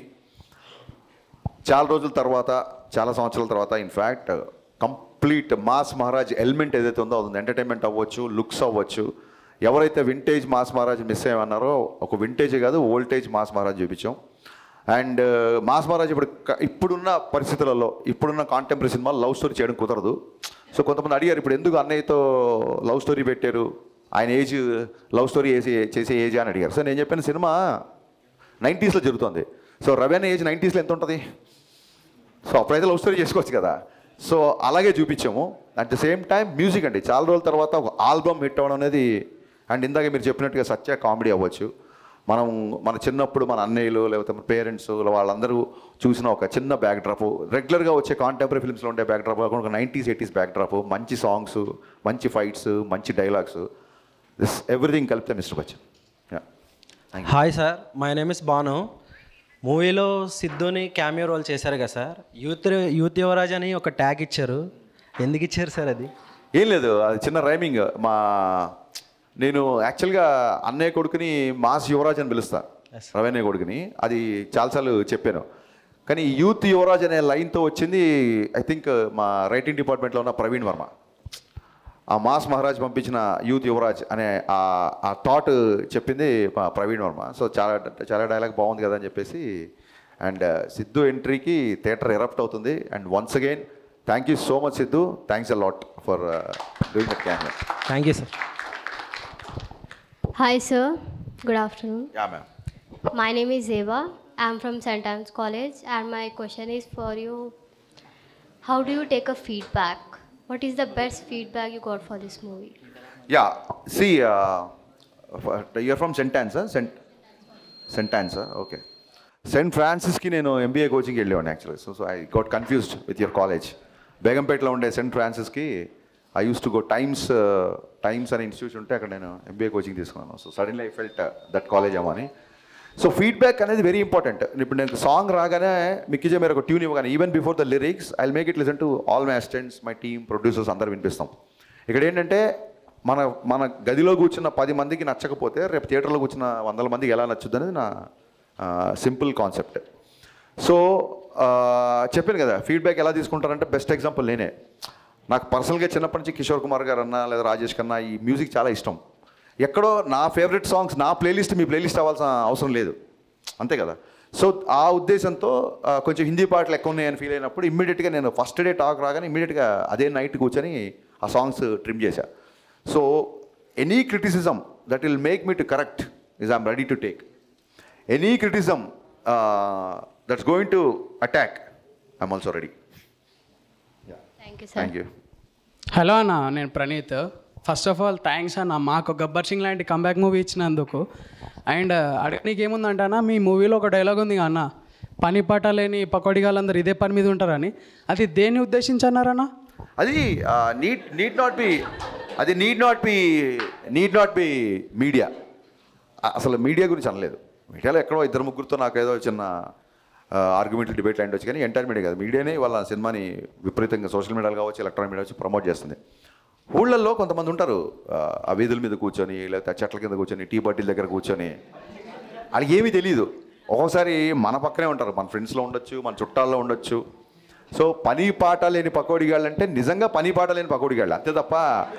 చాలా రోజుల తర్వాత చాలా సంవత్సరాల తర్వాత in fact complete mass Maharaj element ఏదైతే ఉందో అది ఎంటర్టైన్మెంట్ అవ్వచ్చు లుక్స్ అవ్వచ్చు ఎవరైతే వింటేజ్ మాస్ మహారాజ్ మిస్ అయ్యమన్నారో ఒక వింటేజ్ కాదు ఓల్టేజ్ మాస్ మహారాజ్ చూపించాం అండ్ మాస్ మహారాజ్ ఇప్పుడు క- ఇప్పుడున్న పరిస్థితులలో ఇప్పుడున్న కాంటెంపరీ సినిమాలు లవ్ స్టోరీ చేయడం కుదరదు సో కొంతమంది అడిగారు ఇప్పుడు ఎందుకు అన్నయ్యతో లవ్ స్టోరీ పెట్టారు ఆయన ఏజ్ లవ్ స్టోరీ వేసి చేసే ఏజ్ అని అడిగారు సో నేను చెప్పిన సినిమా నైంటీస్లో జరుగుతుంది సో రవ్యాన్ ఏజ్ నైంటీస్లో ఎంత ఉంటుంది సో అప్పుడైతే లవ్ స్టోరీ చేసుకోవచ్చు కదా సో అలాగే చూపించాము at the same time music అండి చాలా రోజుల తర్వాత ఒక ఆల్బమ్ హిట్ అవ్వడం అనేది అండ్ ఇందాక మీరు చెప్పినట్టుగా సత్య కామెడీ అవ్వచ్చు మనం మన చిన్నప్పుడు మన అన్నయ్యలు లేకపోతే మన పేరెంట్స్ వాళ్ళందరూ చూసిన ఒక చిన్న బ్యాక్ డ్రాప్ రెగ్యులర్గా వచ్చే కాంటెంపరీ ఫిల్మ్స్లో ఉండే బ్యాక్ డ్రాప్ కాకుండా ఒక నైంటీస్ ఎయిటీస్ బ్యాక్ డ్రాప్ మంచి సాంగ్స్ మంచి ఫైట్స్ మంచి డైలాగ్స్ దిస్ ఎవ్రీథింగ్ కలిపితే mister Bachchan hi sir my name is Banu మూవీలో సిద్ధుని క్యామియో రోల్ చేశారు కదా సార్ యూత్ యూత్ యువరాజ్ అని ఒక ట్యాగ్ ఇచ్చారు ఎందుకు ఇచ్చారు సార్ అది ఏం లేదు అది చిన్న రైమింగ్ మా నేను యాక్చువల్గా అన్నయ్య కొడుకుని మాస్ యువరాజ్ అని పిలుస్తా రవీణ్య కొడుకుని అది చాలాసార్లు చెప్పాను కానీ యూత్ యువరాజ్ అనే లైన్తో వచ్చింది ఐ థింక్ మా రైటింగ్ డిపార్ట్మెంట్లో ఉన్న ప్రవీణ్ వర్మ ఆ మాస్ మహారాజ్ పంపించిన యూత్ యువరాజ్ అనే ఆ ఆ థాట్ చెప్పింది మా ప్రవీణ్ వర్మ సో చాలా చాలా డైలాగ్ బాగుంది కదా అని చెప్పేసి అండ్ సిద్ధు ఎంట్రీకి థియేటర్ ఎరప్ట్ అవుతుంది and once again thank you so much Siddhu thanks a lot for doing that can thank you sir hi sir Good afternoon. Yeah ma'am My name is Eva. I'm from St. Anne's College, and my question is for you How do you take a feedback? What is the best feedback you got for this movie? Yeah see you're from saint answer saint saint answer okay saint ఫ్రాన్సిస్కి నేను ఎంబీఏ కోచింగ్ వెళ్ళేవాడిని actually so so I got confused with your college బేగంపేటలో ఉండే సెంట్ ఫ్రాన్సిస్కి I use to go times times అనే ఇన్స్టిట్యూట్ ఉంటే అక్కడ నేను ఎంబీఏ కోచింగ్ తీసుకున్నాను so suddenly I felt that college ఏమో అని సో ఫీడ్బ్యాక్ అనేది వెరీ ఇంపార్టెంట్ ఇప్పుడు నేను సాంగ్ రాగానే మిక్కిజే మీరు ఒక ట్యూన్ ఇవ్వగానే even before the lyrics I make it listen to all my assistants my team producers అందరు వినిపిస్తాం ఇక్కడ ఏంటంటే మన మన గదిలో కూర్చున్న పది మందికి నచ్చకపోతే రేపు థియేటర్లో కూర్చున్న వందల మందికి ఎలా నచ్చుద్ది అనేది నా సింపుల్ కాన్సెప్ట్ సో చెప్పాను కదా ఫీడ్బ్యాక్ ఎలా తీసుకుంటారంటే బెస్ట్ ఎగ్జాంపుల్ నేనే నాకు పర్సనల్గా చిన్నప్పటి నుంచి కిషోర్ కుమార్ గారు అన్నా లేదా రాజేష్ కన్నా ఈ మ్యూజిక్ చాలా ఇష్టం ఎక్కడో నా ఫేవరెట్ సాంగ్స్ నా ప్లేలిస్ట్ మీ ప్లేలిస్ట్ అవ్వాల్సిన అవసరం లేదు అంతే కదా సో ఆ ఉద్దేశంతో ఆ, కొంచెం హిందీ పాటలు ఎక్కువ ఉన్నాయని ఫీల్ అయినప్పుడు ఇమ్మీడియట్గా నేను ఫస్ట్ డే టాక్ రాగానే ఇమ్మీడియట్గా అదే నైట్ కూర్చొని ఆ సాంగ్స్ ట్రిమ్ చేశా so any criticism that will make me to correct is I'm ready to take any criticism that's going to attack I'm also ready Thank you, sir. Thank you hello అన్న నేను Praneeth first of all thanks అన్న మాకు గబ్బర్ సింగ్ లాంటి కంబ్యాక్ మూవీ ఇచ్చినందుకు అండ్ అడగనీకి ఏముందంటే అన్న మీ మూవీలో ఒక డైలాగ్ ఉంది కదా అన్న పని పాట లేని పకోడిగాళ్ళందరూ ఇదే పని మీద ఉంటారని అది దేన్ని ఉద్దేశించి అన్నారన్న అది నీడ్ నీడ్ నాట్ బి అది need not be need not be media అసలు మీడియా గురించి అనలేదు మీడియాలో ఎక్కడో ఇద్దరు ముగ్గురితో నాకు ఏదో చిన్న ఆర్గ్యుమెంట్లు డిబేట్ లాంటి వచ్చి కానీ ఎంటైర్ మీడియా కాదు మీడియానే వాళ్ళ సినిమాని విపరీతంగా సోషల్ మీడియాలో కావచ్చు ఎలక్ట్రానిక్ మీడియా వచ్చి ప్రమోట్ చేస్తుంది ఊళ్ళల్లో కొంతమంది ఉంటారు ఆ, ఆ వీధుల మీద కూర్చొని లేకపోతే ఆ చెట్ల కింద కూర్చొని టీ బాటిల్ దగ్గర కూర్చొని వాళ్ళకి ఏమీ తెలియదు ఒక్కోసారి మన పక్కనే ఉంటారు మన ఫ్రెండ్స్లో ఉండొచ్చు మన చుట్టాల్లో ఉండొచ్చు సో పని పాట లేని పకోడిగాళ్ళు అంటే నిజంగా పని పాట లేని పకోడిగాళ్ళు అంతే తప్ప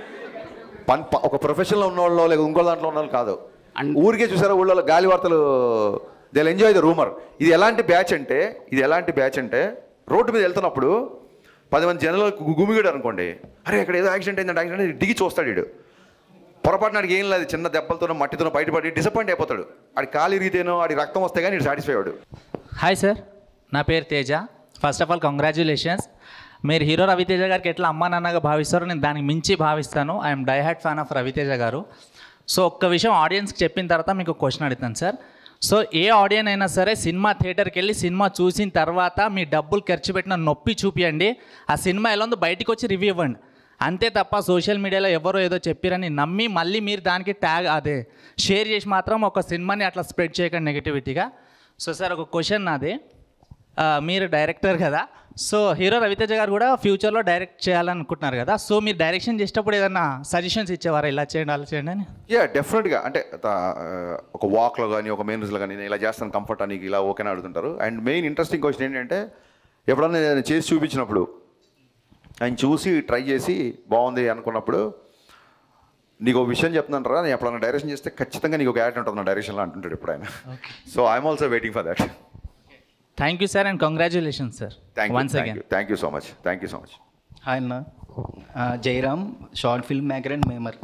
పని ప- ఒక ప్రొఫెషన్లో ఉన్న వాళ్ళు లేక ఇంకో దాంట్లో ఉన్న వాళ్ళు కాదు ఊరికే చూసారా ఊళ్ళో గాలి వార్తలు దే ఎంజాయ్ ద రూమర్ ఇది ఎలాంటి బ్యాచ్ అంటే ఇది ఎలాంటి బ్యాచ్ అంటే రోడ్డు మీద వెళ్తున్నప్పుడు పది మంది జనాలు గు- గుమిగాడు అనుకోండి అరే ఇక్కడ ఏదో యాక్సిడెంట్ అయిందంటే యాక్సిడెంట్ అయింది, దిగి చూస్తాడు వీడు పొరపాటున ఆడికి ఏం లేదు చిన్న దెబ్బలతోనో మట్టితోనో బయటపడి డిసప్పాయింట్ అయిపోతాడు ఆడి కాలు ఇరిగితేనో ఆడి రక్తం వస్తే కానీ సాటిస్ఫై అవ్వడు హాయ్ సార్ నా పేరు Teja first of all congratulations మీరు హీరో రవితేజ గారికి ఎట్లా అమ్మా నాన్నగా భావిస్తారో నేను దానికి మించి భావిస్తాను I'm diehard fan of Ravi Teja గారు సో ఒక్క విషయం ఆడియన్స్కి చెప్పిన తర్వాత మీకు క్వశ్చన్ అడుగుతాను సార్ సో ఏ ఆడియన్ అయినా సరే సినిమా థియేటర్కి వెళ్ళి సినిమా చూసిన తర్వాత మీ డబ్బులు ఖర్చు పెట్టిన నొప్పి చూపియండి ఆ సినిమా ఎలా ఉందో బయటికి వచ్చి రివ్యూ ఇవ్వండి అంతే తప్ప సోషల్ మీడియాలో ఎవరో ఏదో చెప్పారని నమ్మి మళ్ళీ మీరు దానికి ట్యాగ్ అదే షేర్ చేసి మాత్రం ఒక సినిమాని అట్లా స్ప్రెడ్ చేయకండి నెగిటివిటీగా సో సార్ ఒక క్వశ్చన్ నాది ఆ, మీరు డైరెక్టర్ కదా సో హీరో రవితేజ గారు కూడా ఫ్యూచర్లో డైరెక్ట్ చేయాలనుకుంటున్నారు కదా సో మీరు డైరెక్షన్ చేసేటప్పుడు ఏదన్నా సజెషన్స్ ఇచ్చేవారా ఇలా చేయండి అలా చేయండి అని యా డెఫినెట్గా అంటే త- ఒక వాక్లో కానీ ఒక మెయిన్స్లో కానీ నేను ఇలా చేస్తాను కంఫర్ట్ అని ఇలా ఓకేనా అడుగుతుంటారు అండ్ మెయిన్ ఇంట్రెస్టింగ్ క్వశ్చన్ ఏంటంటే ఎప్పుడన్నా నేను చేసి చూపించినప్పుడు ఆయన చూసి ట్రై చేసి బాగుంది అనుకున్నప్పుడు నీకు ఒక విషయం చెప్తున్నాను రా నేను ఎప్పుడన్నా డైరెక్షన్ చేస్తే ఖచ్చితంగా నీకు ఒక యాడ్ ఉంటుంది నా డైరెక్షన్లో అంటుంటాడు ఎప్పుడు ఆయన so I'm also waiting for that thank you sir and congratulations sir thank once you again thank you so much thank you so much hi అన్న ఆ, Jayaram short film maker and memer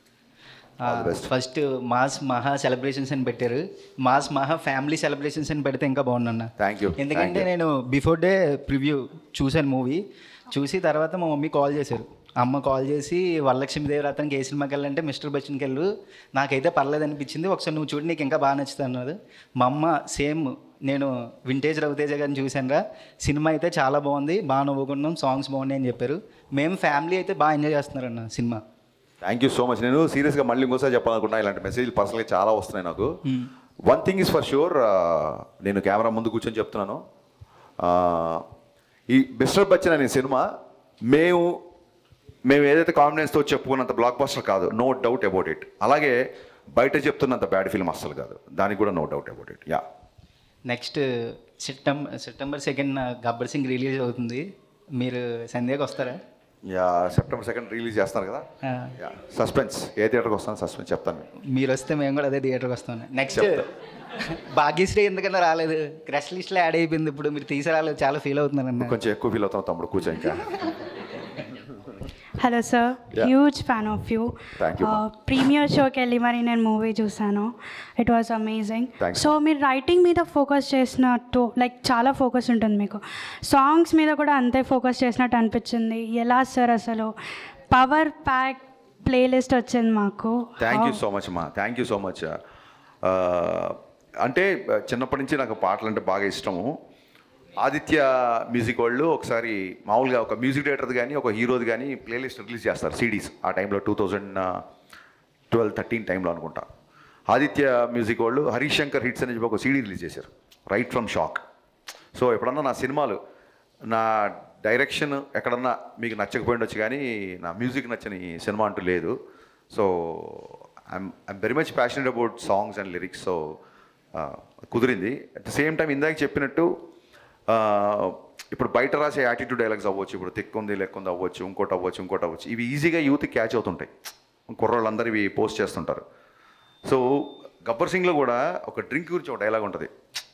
first mass Maha celebrations అని పెట్టారు మాస్ మహా ఫ్యామిలీ సెలబ్రేషన్స్ అని పెడితే ఇంకా బాగుందన్న థ్యాంక్ యూ ఎందుకంటే నేను బిఫోర్ డే ప్రివ్యూ చూశాను మూవీ చూసి తర్వాత మా మమ్మీ కాల్ చేశారు అమ్మ కాల్ చేసి వరలక్ష్మీదేవి రత్నకి ఏ సినిమాకి వెళ్ళాలంటే మిస్టర్ బచ్చన్కి వెళ్ళు నాకైతే పర్లేదు అనిపించింది ఒకసారి నువ్వు చూడు నీకు ఇంకా బాగా నచ్చుతుంది అన్నది మా అమ్మ సేమ్ నేను వింటేజ్ రవితేజ గారిని చూశానురా సినిమా అయితే చాలా బాగుంది బాగా నవ్వుకున్నాం సాంగ్స్ బాగున్నాయి అని చెప్పారు మేము ఫ్యామిలీ అయితే బాగా ఎంజాయ్ చేస్తున్నారన్న సినిమా థ్యాంక్ యూ సో మచ్ నేను సీరియస్గా మళ్ళీ ఇంకోసారి చెప్పాలనుకున్నా ఇలాంటి మెసేజ్లు పర్సనల్గా చాలా వస్తున్నాయి నాకు one thing is for sure నేను కెమెరా ముందు కూర్చొని చెప్తున్నాను Uh, ఈ మిస్టర్ బచ్చన్ అనే సినిమా మేము మేము ఏదైతే కాన్ఫిడెన్స్తో చెప్పుకున్నంత బ్లాక్ బస్టర్ కాదు నో డౌట్ అబౌట్ ఇట్ అలాగే బయట చెప్తున్నంత బ్యాడ్ ఫిల్మ్ అస్సలు కాదు దానికి కూడా no doubt about it yeah next September September second Gabbar Singh release అవుతుంది మీరు సంధ్యాకి వస్తారా యా సెప్టెంబర్ సెకండ్ రిలీజ్ చేస్తున్నారు కదా ఆ. యా సస్పెన్స్ ఏ థియేటర్కి వస్తాను సస్పెన్స్ చెప్తాను మీరు వస్తే మేము కూడా అదే థియేటర్కి వస్తాం నెక్స్ట్ చెప్తా. భాగ్యశ్రీ ఎందుకన్నా రాలేదు క్రష్ లిస్ట్లో యాడ్ అయిపోయింది ఇప్పుడు మీరు తీసి రాలేదు చాలా ఫీల్ అవుతున్నారన్న కొంచెం ఎక్కువ ఫీల్ అవుతాం తమ్ముడు కూర్చో ఇంకా hello sir Yeah. Huge fan of you Thank you, ma'am. Premiere షోకి వెళ్ళి మరి నేను మూవీ చూసాను it was amazing Thanks, so మీరు రైటింగ్ మీద ఫోకస్ చేసినట్టు లైక్ చాలా ఫోకస్ ఉంటుంది మీకు సాంగ్స్ మీద కూడా అంతే ఫోకస్ చేసినట్టు అనిపించింది ఎలా సార్ అసలు పవర్ ప్యాక్ ప్లేలిస్ట్ వచ్చింది మాకు thank you How- so much అమ్మా థ్యాంక్ యూ సో మచ్ అంటే చిన్నప్పటి నుంచి నాకు పాటలు అంటే బాగా ఇష్టము ఆదిత్య మ్యూజిక్ వాళ్ళు ఒకసారి మామూలుగా ఒక మ్యూజిక్ డైరెక్టర్ది కానీ ఒక హీరోది కానీ ప్లేలిస్ట్ రిలీజ్ చేస్తారు సిడీస్ ఆ టైంలో టూ థౌజండ్ ట్వెల్వ్ థర్టీన్ టైంలో అనుకుంటా ఆదిత్య మ్యూజిక్ వాళ్ళు హరీష్ శంకర్ హిట్స్ అని చెప్పి ఒక సీడీ రిలీజ్ చేశారు రైట్ ఫ్రమ్ షాక్ సో ఎప్పుడన్నా నా సినిమాలు నా డైరెక్షన్ ఎక్కడన్నా మీకు నచ్చకపోయిండొచ్చు కానీ నా మ్యూజిక్ నచ్చని సినిమా అంటూ లేదు so I'm I'm very much passionate about songs and lyrics so కుదిరింది అట్ ద సేమ్ టైం ఇందాక చెప్పినట్టు ఆ, ఇప్పుడు బయట రాసే యాటిట్యూడ్ డైలాగ్స్ అవ్వచ్చు ఇప్పుడు తిక్కుంది లెక్కుంది అవ్వచ్చు ఇంకోటి అవ్వచ్చు ఇంకోటి అవ్వచ్చు ఇవి ఈజీగా యూత్ క్యాచ్ అవుతుంటాయి కుర్రోళ్ళందరూ ఇవి పోస్ట్ చేస్తుంటారు సో గబ్బర్ సింగ్లో కూడా ఒక డ్రింక్ గురించి ఒక డైలాగ్ ఉంటుంది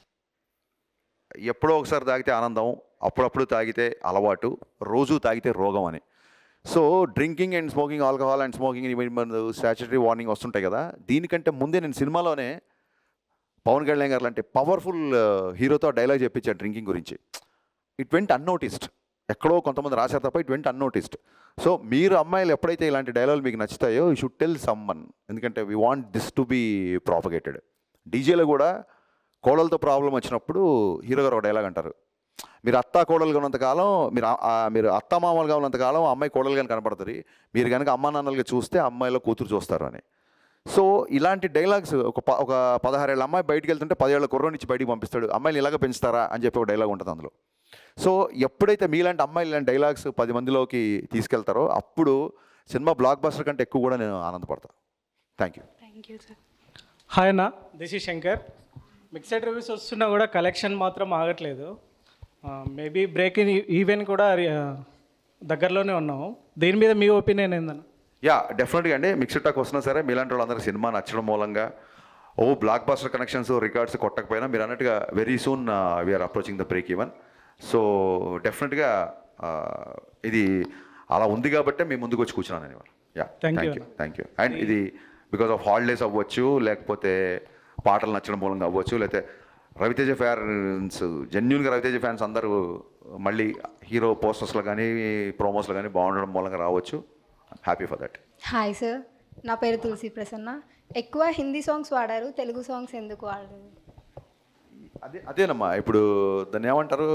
ఎప్పుడో ఒకసారి తాగితే ఆనందం అప్పుడప్పుడు తాగితే అలవాటు రోజు తాగితే రోగం అని so drinking and smoking alcohol and smoking statutory warning వస్తుంటాయి కదా దీనికంటే ముందే నేను సినిమాలోనే పవన్ కళ్యాణ్ గారు లాంటి పవర్ఫుల్ హీరోతో డైలాగ్ చెప్పించాడు డ్రింకింగ్ గురించి ఇట్ వెంట్ అన్నోటిస్డ్ ఎక్కడో కొంతమంది రాశారు తప్ప ఇట్ వెంట్ అన్నోటిస్డ్ సో మీరు అమ్మాయిలు ఎప్పుడైతే ఇలాంటి డైలాగులు మీకు నచ్చుతాయో యూ షుడ్ టెల్ సమ్మన్ ఎందుకంటే we want this to be propagated డీజేలో కూడా కోడలతో ప్రాబ్లం వచ్చినప్పుడు హీరో గారు ఒక డైలాగ్ అంటారు మీరు అత్త కోడలుగా ఉన్నంతకాలం మీరు ఆ- ఆ మీరు అత్త మామలుగా ఉన్నంతకాలం ఆ అమ్మాయి కోడలుగా కనపడుతుంది మీరు కనుక అమ్మా నాన్నలుగా చూస్తే అమ్మాయిలో కూతురు చూస్తారు అని సో ఇలాంటి డైలాగ్స్ ఒక ప- ఒక పదహారేళ్ళ అమ్మాయి బయటికి వెళ్తుంటే పదేళ్ల కుర్రోనిచ్చి బయటికి పంపిస్తాడు అమ్మాయిలు ఇలాగ పెంచుతారా అని చెప్పి ఒక డైలాగ్ ఉంటుంది అందులో సో ఎప్పుడైతే మీలాంటి అమ్మాయిలు ఇలాంటి డైలాగ్స్ పది మందిలోకి తీసుకెళ్తారో అప్పుడు సినిమా బ్లాక్ బస్టర్ కంటే ఎక్కువ కూడా నేను ఆనందపడతాను thank you thank you sir hi అన్న this is Shankar mixed reviews వస్తున్నా కూడా కలెక్షన్ మాత్రం ఆగట్లేదు మేబీ బ్రేక్ ఇన్ ఈవెన్ కూడా ఆ, దగ్గరలోనే ఉన్నాము దీని మీద మీ ఒపీనియన్ ఏందన్న యా డెఫినెట్గా అండి మిక్స్డ్ టాక్ వస్తున్నా సరే మీలాంటి వాళ్ళందరికీ సినిమా నచ్చడం మూలంగా ఓ బ్లాక్ బాస్టర్ కనెక్షన్స్ రికార్డ్స్ కొట్టకపోయినా మీరు అన్నట్టుగా very soon we're approaching the break even so డెఫినెట్గా ఇది అలా ఉంది కాబట్టే మేము ముందుకు వచ్చి కూర్చున్నాను ఇవాళ yeah Thank you thank you thank you and ఇది బికాస్ ఆఫ్ హాలిడేస్ అవ్వచ్చు లేకపోతే పాటలు నచ్చడం మూలంగా అవ్వచ్చు లేకపోతే రవితేజ ఫ్యాన్స్ జెన్యున్గా రవితేజ ఫ్యాన్స్ అందరూ మళ్ళీ హీరో పోస్టర్స్లో కానీ ప్రోమోస్లో కానీ బాగుండడం మూలంగా రావచ్చు happy for that hi sir నా పేరు తులసి ప్రసన్న ఎక్కువ హిందీ సాంగ్స్ వాడారు తెలుగు సాంగ్స్ ఎందుకు వాడలేదు అదే అదేనమ్మా ఇప్పుడు దాన్ని ఏమంటారు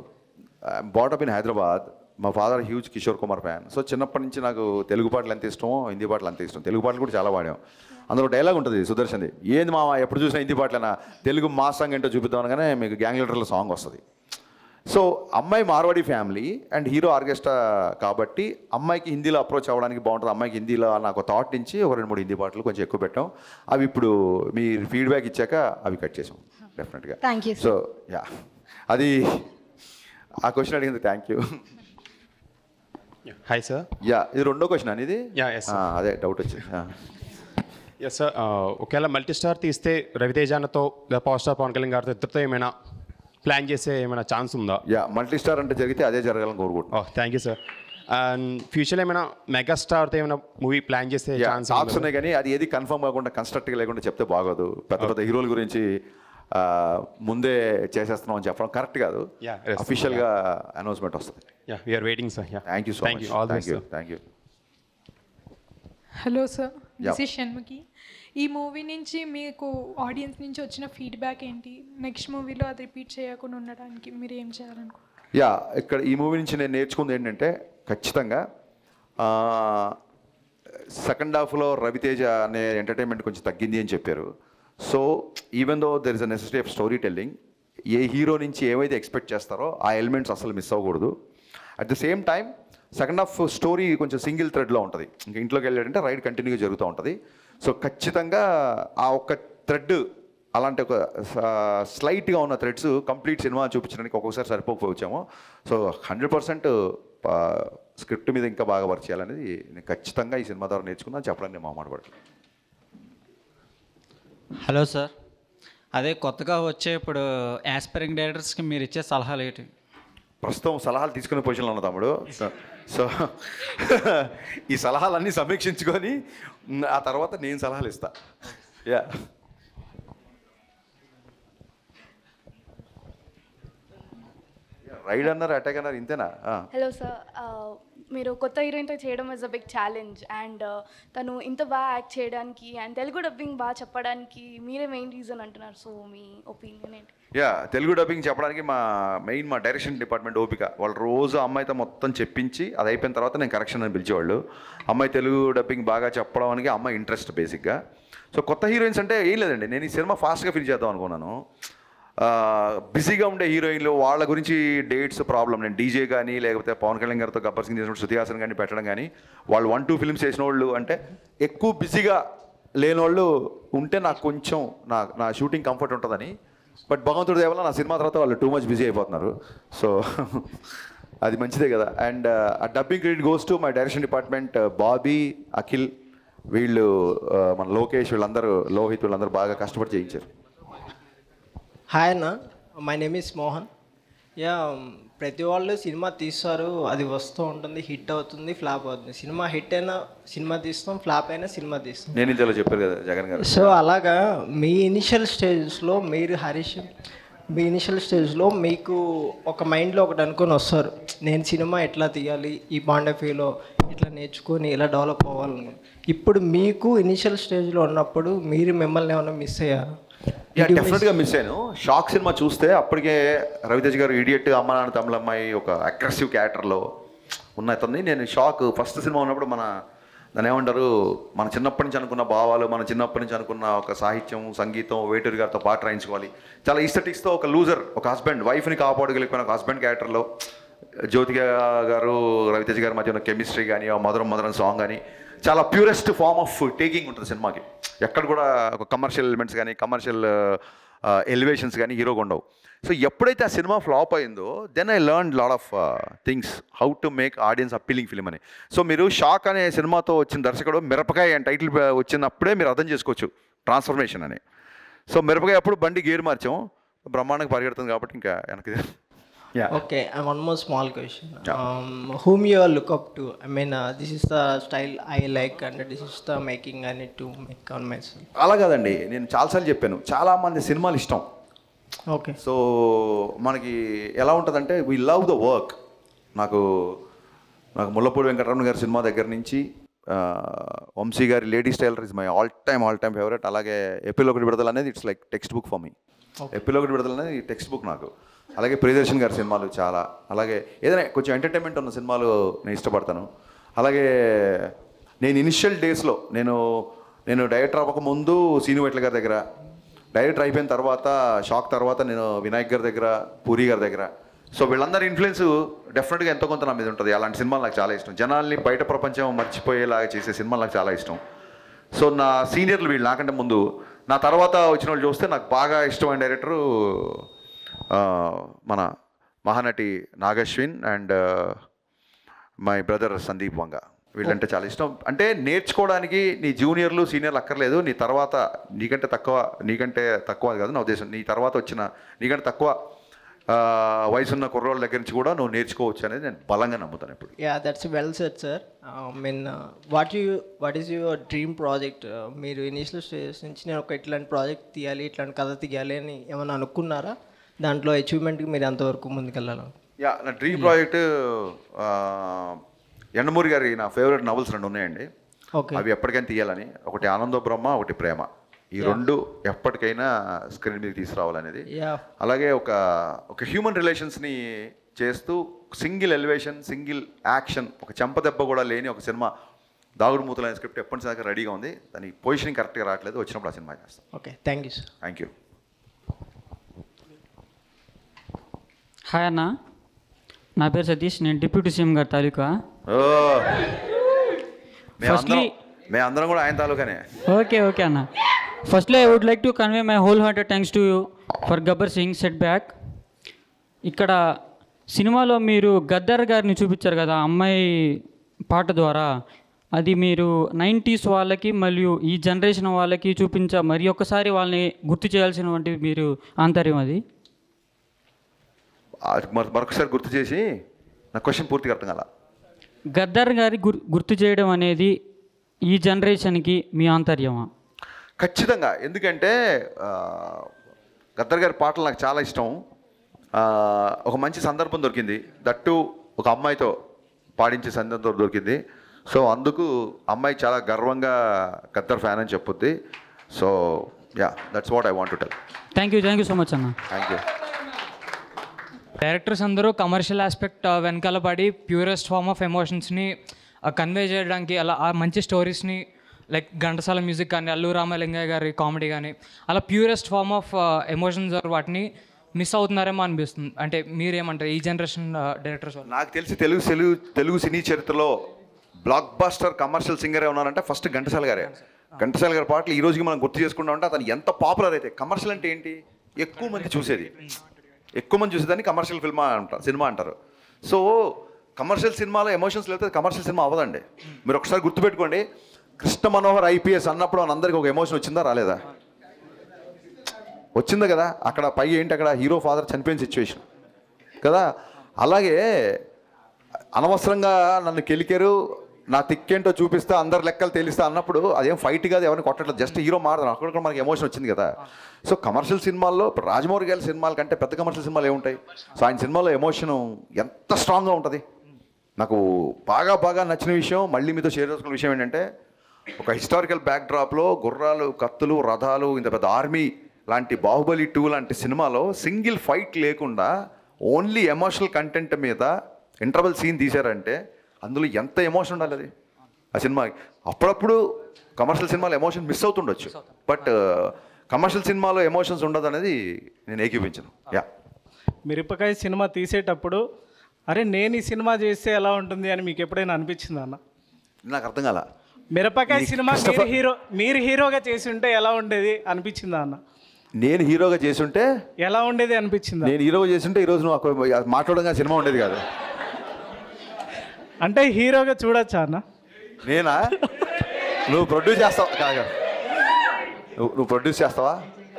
బాటప్ ఇన్ హైదరాబాద్ మా father huge Kishore Kumar fan so చిన్నప్పటి నుంచి నాకు తెలుగు పాటలు ఎంత ఇష్టమో హిందీ పాటలు అంత ఇష్టం తెలుగు పాటలు కూడా చాలా పాడాం అందులో డైలాగ్ ఉంటుంది సుదర్శన్ది ఏంది మామ ఎప్పుడు చూసినా హిందీ పాటలేనా తెలుగు మా సాంగ్ ఏంటో చూపిద్దాం అనగానే మీకు గ్యాంగ్ లీడర్ల సాంగ్ వస్తుంది సో అమ్మాయి Marwari family and hero orchestra కాబట్టి అమ్మాయికి హిందీలో అప్రోచ్ అవ్వడానికి బాగుంటుంది అమ్మాయికి హిందీలో నాకు థాట్ నుంచి ఒక రెండు మూడు హిందీ పాటలు కొంచెం ఎక్కువ పెట్టాం అవి ఇప్పుడు మీరు ఫీడ్బ్యాక్ ఇచ్చాక అవి కట్ చేసాం డెఫినెట్గా Thank you, sir. So yeah అది ఆ క్వశ్చన్ అడిగింది thank you hi sir yeah ఇది రెండో క్వశ్చన్ అని ఇది Yeah, yes, sir. ఆ, అదే డౌట్ వచ్చింది ఆ. ఎస్ సార్ ఒకవేళ మల్టీ స్టార్ తీస్తే రవితేజానతో లేదా పవర్ స్టార్ పవన్ కళ్యాణ్ గారితో ఇద్దరితో ఏమైనా ప్లాన్ చేసే ఏమైనా ఛాన్స్ ఉందా యా మల్టీ స్టార్ అంటే జరిగితే అదే జరగాలని కోరుకుంటున్నాను థ్యాంక్ యూ సార్ అండ్ ఫ్యూచర్లో ఏమైనా మెగాస్టార్తో ఏమైనా మూవీ ప్లాన్ చేసే ఛాన్స్ టాక్స్ ఉన్నాయి కానీ అది ఏది కన్ఫర్మ్ కాకుండా కన్స్ట్రక్ట్గా లేకుండా చెప్తే బాగోదు పెద్ద పెద్ద హీరోల గురించి ఆ, ముందే చేసేస్తున్నాం అని చెప్పడం కరెక్ట్ కాదు Yeah, yes. అఫీషియల్గా అనౌన్స్మెంట్ వస్తుంది yeah we're waiting sir yeah thank you so Thank much you. All the thank best, you sir. Thank you hello sir Yeah. This is Shanmukhi ఈ మూవీ నుంచి మీకు ఆడియన్స్ నుంచి వచ్చిన ఫీడ్బ్యాక్ ఏంటి నెక్స్ట్ మూవీలో అది రిపీట్ చేయకుండా ఉండడానికి మీరు ఏం చేయాలనుకుంటున్నారు యా ఇక్కడ ఈ మూవీ నుంచి నేను నేర్చుకుంది ఏంటంటే ఖచ్చితంగా సెకండ్ హాఫ్లో రవితేజ అనే ఎంటర్టైన్మెంట్ కొంచెం తగ్గింది అని చెప్పారు so even though there is a necessity of story telling ఏ హీరో నుంచి ఏమైతే ఎక్స్పెక్ట్ చేస్తారో ఆ ఎలిమెంట్స్ అసలు మిస్ అవ్వకూడదు at the same time second half story కొంచెం సింగిల్ థ్రెడ్లో ఉంటుంది ఇంకా ఇంట్లోకి వెళ్ళాడంటే రైడ్ కంటిన్యూగా జరుగుతూ ఉంటుంది సో ఖచ్చితంగా ఆ ఒక్క థ్రెడ్ అలాంటి ఒక స్లైట్గా ఉన్న థ్రెడ్స్ కంప్లీట్ సినిమా చూపించడానికి ఒక్కొక్కసారి సరిపోకపోవచ్చాము సో హండ్రెడ్ పర్సెంట్ స్క్రిప్ట్ మీద ఇంకా బాగా వర్క్ చేయాలనేది నేను ఖచ్చితంగా ఈ సినిమా ద్వారా నేర్చుకున్నాను చెప్పడానికి నేను మాట్లాడబడి హలో సార్ అదే కొత్తగా వచ్చే ఇప్పుడు యాస్పైరింగ్ డైరెక్టర్స్కి మీరు ఇచ్చే సలహాలు ఏంటి ప్రస్తుతం సలహాలు తీసుకునే పొజిషన్లో ఉన్న తమ్ముడు సో సో ఈ సలహాలన్నీ సమీక్షించుకొని మ్, ఆ తర్వాత నేను సలహాలు ఇస్తా యా రైడ్ అన్నారు అటాక్ అన్నారు ఇంతేనా ఆ. హలో సార్ మీరు కొత్త హీరోయిన్తో చేయడం is a big challenge and తను ఇంత బాగా యాక్ట్ చేయడానికి అండ్ తెలుగు డబ్బింగ్ బాగా చెప్పడానికి మీరే మెయిన్ రీజన్ అంటున్నారు సో మీ ఒపీనియన్ ఏంటి యా తెలుగు డబ్బింగ్ చెప్పడానికి మా మెయిన్ మా డైరెక్షన్ డిపార్ట్మెంట్ ఓపిక వాళ్ళు రోజు అమ్మాయితో మొత్తం చెప్పించి అది అయిపోయిన తర్వాత నేను కరెక్షన్ అని పిలిచేవాళ్ళు అమ్మాయి తెలుగు డబ్బింగ్ బాగా చెప్పడానికి అమ్మాయి ఇంట్రెస్ట్ బేసిక్గా సో కొత్త హీరోయిన్స్ అంటే ఏం లేదండి నేను ఈ సినిమా ఫాస్ట్గా ఫిల్ చేద్దాం అనుకున్నాను ఆ, బిజీగా ఉండే హీరోయిన్లు వాళ్ళ గురించి డేట్స్ ప్రాబ్లం నేను డీజే కానీ లేకపోతే పవన్ కళ్యాణ్ గారితో గబ్బర్ సింగ్ చేసినప్పుడు శృతి హాసన్ కానీ పెట్టడం కానీ వాళ్ళు వన్ టూ ఫిల్మ్స్ చేసిన వాళ్ళు అంటే ఎక్కువ బిజీగా లేని వాళ్ళు ఉంటే నాకు కొంచెం నా నా షూటింగ్ కంఫర్ట్ ఉంటుందని బట్ భగవంతుడి దేవల్ల నా సినిమా తర్వాత వాళ్ళు టూ మచ్ బిజీ అయిపోతున్నారు సో అది మంచిదే కదా అండ్ ఆ dubbing credit goes to my direction department Bobby Akhil వీళ్ళు ఆ, మన లోకేష్ వీళ్ళందరూ లోహిత్ వీళ్ళందరూ బాగా కష్టపడి చేయించారు హాయ్ అన్న my name is Mohan yeah ప్రతి వాళ్ళు సినిమా తీస్తారు అది వస్తూ ఉంటుంది హిట్ అవుతుంది ఫ్లాప్ అవుతుంది సినిమా హిట్ అయినా సినిమా తీస్తాం ఫ్లాప్ అయినా సినిమా తీస్తాం నేను ఇంతలో చెప్పారు కదా జగన్ గారు సో అలాగా మీ ఇనిషియల్ స్టేజ్లో మీరు హరీష్ మీ ఇనిషియల్ స్టేజ్లో మీకు ఒక మైండ్లో ఒకటి అనుకొని వస్తారు నేను సినిమా ఎట్లా తీయాలి ఈ పాయింట్ ఆఫ్ వ్యూలో ఇట్లా నేర్చుకొని ఇలా డెవలప్ అవ్వాలను ఇప్పుడు మీకు ఇనిషియల్ స్టేజ్లో ఉన్నప్పుడు మీరు మిమ్మల్ని ఏమైనా మిస్ అయ్యారు యా డెఫినెట్గా మిస్ అయ్యాను షాక్ సినిమా చూస్తే అప్పటికే రవితేజ్ గారు ఇడియట్ అమ్మ నాన్న తమిళ అమ్మాయి ఒక అగ్రెసివ్ క్యారెక్టర్లో ఉన్న అతన్ని నేను షాక్ ఫస్ట్ సినిమా ఉన్నప్పుడు మన దాన్ని ఏమంటారు మన చిన్నప్పటి నుంచి అనుకున్న భావాలు మన చిన్నప్పటి నుంచి అనుకున్న ఒక సాహిత్యం సంగీతం వేటూరి గారితో పాట రాయించుకోవాలి చాలా ఈస్థెటిక్స్తో ఒక లూజర్ ఒక హస్బెండ్ వైఫ్ని కాపాడగలిగిపోయిన ఒక హస్బెండ్ క్యారెక్టర్లో జ్యోతిక గారు రవితేజ్ గారి మధ్య ఉన్న కెమిస్ట్రీ కానీ ఆ మధురం మధురం సాంగ్ కానీ చాలా ప్యూరెస్ట్ ఫార్మ్ ఆఫ్ టేకింగ్ ఉంటుంది సినిమాకి ఎక్కడ కూడా ఒక కమర్షియల్ ఎలిమెంట్స్ కానీ కమర్షియల్ ఎలివేషన్స్ కానీ హీరోగా ఉండవు సో ఎప్పుడైతే ఆ సినిమా ఫ్లాప్ అయిందో then I learn lot of things how to make audience appealing film అని సో మీరు షాక్ అనే సినిమాతో వచ్చిన దర్శకుడు మిరపకాయ అని టైటిల్ వచ్చినప్పుడే మీరు అర్థం చేసుకోవచ్చు ట్రాన్స్ఫర్మేషన్ అని సో మిరపకాయ అప్పుడు బండి గేర్ మార్చాం బ్రహ్మాండంగా పరిగెడుతుంది కాబట్టి ఇంకా వెనక్కి Okay, and one more small question. Um, whom you all look up to? I mean, uh, this is the style I like, and this is the making I need to make on myself. అలా కాదండి నేను చాలాసార్లు చెప్పాను చాలా మంది సినిమాలు ఇష్టం ఓకే సో మనకి ఎలా ఉంటుందంటే వీ లవ్ ద వర్క్ నాకు నాకు ముల్లపూడి వెంకటరమణ గారి సినిమా దగ్గర నుంచి ఆ, వంశీ గారి ladies tailor is my all time all time favourite అలాగే ఎపిల్ ఒకటి విడుదల అనేది it's like textbook for me April ఒకటి విడుదల అనేది టెక్స్ట్ బుక్ నాకు అలాగే ప్రియదర్శన్ గారి సినిమాలు చాలా అలాగే ఏదైనా కొంచెం ఎంటర్టైన్మెంట్ ఉన్న సినిమాలు నేను ఇష్టపడతాను అలాగే నేను ఇనిషియల్ డేస్లో నేను నేను డైరెక్టర్ అవ్వక ముందు సీను వెట్ల గారి దగ్గర డైరెక్టర్ అయిపోయిన తర్వాత షాక్ తర్వాత నేను వినాయక్ గారి దగ్గర పూరి గారి దగ్గర సో వీళ్ళందరి ఇన్ఫ్లుయెన్స్ డెఫినెట్గా ఎంతో కొంత నా మీద ఉంటుంది అలాంటి సినిమాలు నాకు చాలా ఇష్టం జనాల్ని బయట ప్రపంచం మర్చిపోయేలాగా చేసే సినిమాలు నాకు చాలా ఇష్టం సో నా సీనియర్లు వీళ్ళు నాకంటే ముందు నా తర్వాత వచ్చిన వాళ్ళు చూస్తే నాకు బాగా ఇష్టమైన డైరెక్టరు ఆ, మన Mahanati Nag Ashwin and my brother Sandeep Vanga వీళ్ళంటే చాలా ఇష్టం అంటే నేర్చుకోవడానికి నీ జూనియర్లు సీనియర్లు అక్కర్లేదు నీ తర్వాత నీకంటే తక్కువ నీకంటే తక్కువ అది కాదు నా ఉద్దేశం నీ తర్వాత వచ్చిన నీకంటే తక్కువ ఆ, వయసున్న కుర్రోళ్ళ దగ్గర నుంచి కూడా నువ్వు నేర్చుకోవచ్చు అనేది నేను బలంగా నమ్ముతాను ఇప్పుడు yeah that's well set sir I mean what you what is your dream project మీరు ఇనిషియల్ స్టేజ్ నుంచి నేను ఒక ఇట్లాంటి ప్రాజెక్ట్ తీయాలి ఇట్లాంటి కథ తీయాలి అని ఏమైనా అనుకున్నారా దాంట్లో అచీవ్మెంట్కి మీరు ఎంతవరకు ముందుకెళ్ళాలి యా నా డ్రీమ్ ప్రాజెక్ట్ ఎండమూరి గారి నా ఫేవరెట్ నవల్స్ రెండు ఉన్నాయండి Okay. అవి ఎప్పటికైనా తీయాలని ఒకటి ఆనందో బ్రహ్మ ఒకటి ప్రేమ ఈ Yeah. రెండు ఎప్పటికైనా స్క్రీన్ మీద తీసుకురావాలనేది Yeah. అలాగే ఒక ఒక హ్యూమన్ రిలేషన్స్ని చేస్తూ సింగిల్ ఎలివేషన్ సింగిల్ యాక్షన్ ఒక చెంపదెబ్బ కూడా లేని ఒక సినిమా దాగుడు మూతలైన స్క్రిప్ట్ ఎప్పటి నుంచి దాకా రెడీగా ఉంది దాని పొజిషనింగ్ కరెక్ట్గా రావట్లేదు వచ్చినప్పుడు ఆ సినిమా చేస్తాం okay thank you sir thank you hi అన్న నా పేరు సతీష్ నేను డిప్యూటీ సీఎం గారి తాలూకా మేమందరం మేమందరం కూడా ఆయన తాలూకానే ఓకే ఓకే అన్న firstly I would like to convey my whole hearted thanks to you for Gabbar Singh set back ఇక్కడ సినిమాలో మీరు గద్దర్ గారిని చూపించారు కదా అమ్మాయి పాట ద్వారా అది మీరు నైంటీస్ వాళ్ళకి మరియు ఈ జనరేషన్ వాళ్ళకి చూపించ మరి ఒక్కసారి వాళ్ళని గుర్తు చేయాల్సినటువంటి మీరు ఆంతర్యం అది మరొకసారి గుర్తు చేసి నా క్వశ్చన్ పూర్తిగా అర్థం కాల గద్దర్ గారి గుర్ గుర్తు చేయడం అనేది ఈ జనరేషన్కి మీ ఆంతర్యమా ఖచ్చితంగా ఎందుకంటే ఆ, గద్దర్ గారి పాటలు నాకు చాలా ఇష్టం ఆ, ఒక మంచి సందర్భం దొరికింది దట్టు ఒక అమ్మాయితో పాడించే సందర్భం దొరికింది సో అందుకు అమ్మాయి చాలా గర్వంగా గద్దర్ ఫ్యాన్ అని చెప్పుద్ది so yeah that's what I want to tell thank you thank you so much అన్న థ్యాంక్ యూ డైరెక్టర్స్ అందరూ కమర్షియల్ ఆస్పెక్ట్ వెనకాల పడి ప్యూరెస్ట్ ఫార్మ్ ఆఫ్ ఎమోషన్స్ని కన్వే చేయడానికి అలా ఆ మంచి స్టోరీస్ని లైక్ ఘంటసాల మ్యూజిక్ కానీ అల్లు రామలింగయ్య గారి కామెడీ కానీ అలా ప్యూరెస్ట్ ఫార్మ్ ఆఫ్ ఎమోషన్స్ వాటిని మిస్ అవుతున్నారేమో అనిపిస్తుంది అంటే మీరేమంటారు ఈ జనరేషన్ డైరెక్టర్స్ వాళ్ళు నాకు తెలిసి తెలుగు తెలుగు తెలుగు సినీ చరిత్రలో బ్లాక్ బాస్టర్ కమర్షియల్ సింగర్ ఉన్నారంటే ఫస్ట్ ఘంటసాల గారే ఘంటసాల గారి పాటలు ఈ రోజుకి మనం గుర్తు చేసుకుంటా ఉంటే అతను ఎంత పాపులర్ అయితే కమర్షియల్ అంటే ఏంటి ఎక్కువ మంది చూసేది ఎక్కువ మంది చూసేదాన్ని కమర్షియల్ ఫిల్మ్ అంటారు సినిమా అంటారు సో కమర్షియల్ సినిమాలో ఎమోషన్స్ లేకపోతే కమర్షియల్ సినిమా అవ్వదండి మీరు ఒకసారి గుర్తుపెట్టుకోండి కృష్ణ మనోహర్ ఐపీఎస్ అన్నప్పుడు అందరికి ఒక ఎమోషన్ వచ్చిందా రాలేదా వచ్చింది కదా అక్కడ పై ఏంటి అక్కడ హీరో ఫాదర్ చనిపోయిన సిచ్యువేషన్ కదా అలాగే అనవసరంగా నన్ను కెలికారు నా తిక్కేంటో చూపిస్తా అందరు లెక్కలు తేలిస్తా అన్నప్పుడు అదేం ఫైట్ కాదు ఎవరిని కొట్టట్లేదు జస్ట్ హీరో మారదు అక్కడ కూడా మనకి ఎమోషన్ వచ్చింది కదా సో కమర్షియల్ సినిమాల్లో ఇప్పుడు రాజమౌళి గారి సినిమాల కంటే పెద్ద కమర్షియల్ సినిమాలు ఏముంటాయి సో ఆయన సినిమాలో ఎమోషన్ ఎంత స్ట్రాంగ్గా ఉంటుంది నాకు బాగా బాగా నచ్చిన విషయం మళ్ళీ మీతో షేర్ చేసుకున్న విషయం ఏంటంటే ఒక హిస్టారికల్ బ్యాక్డ్రాప్లో గుర్రాలు కత్తులు రథాలు ఇంత పెద్ద ఆర్మీ లాంటి బాహుబలి టూ లాంటి సినిమాలో సింగిల్ ఫైట్ లేకుండా ఓన్లీ ఎమోషనల్ కంటెంట్ మీద ఇంటర్వల్ సీన్ తీశారంటే అందులో ఎంత ఎమోషన్ ఉండాలి అది ఆ సినిమాకి అప్పుడప్పుడు కమర్షియల్ సినిమాలో ఎమోషన్ మిస్ అవుతుండొచ్చు బట్ కమర్షియల్ సినిమాలో ఎమోషన్స్ ఉండదు అనేది నేను ఏకీపించను యా మిరపకాయ సినిమా తీసేటప్పుడు అరే నేను ఈ సినిమా చేస్తే ఎలా ఉంటుంది అని మీకు ఎప్పుడైనా అనిపించిందా అన్న నాకు అర్థం కాల మిరపకాయ ఈ సినిమా మీరు క్రిస్టఫర్- హీరో మీరు హీరోగా చేసి ఉంటే ఎలా ఉండేది అనిపించిందా అన్న నేను హీరోగా చేస్తుంటే ఎలా ఉండేది అనిపించిందా నేను హీరోగా చేస్తుంటే ఈరోజు నువ్వు అక్కడ మాట్లాడగా సినిమా ఉండేది కాదు అంటే హీరోగా చూడొచ్చా అన్న నేనా నువ్వు ప్రొడ్యూస్ చేస్తావా కాదు నువ్వు నువ్వు ప్రొడ్యూస్ చేస్తావా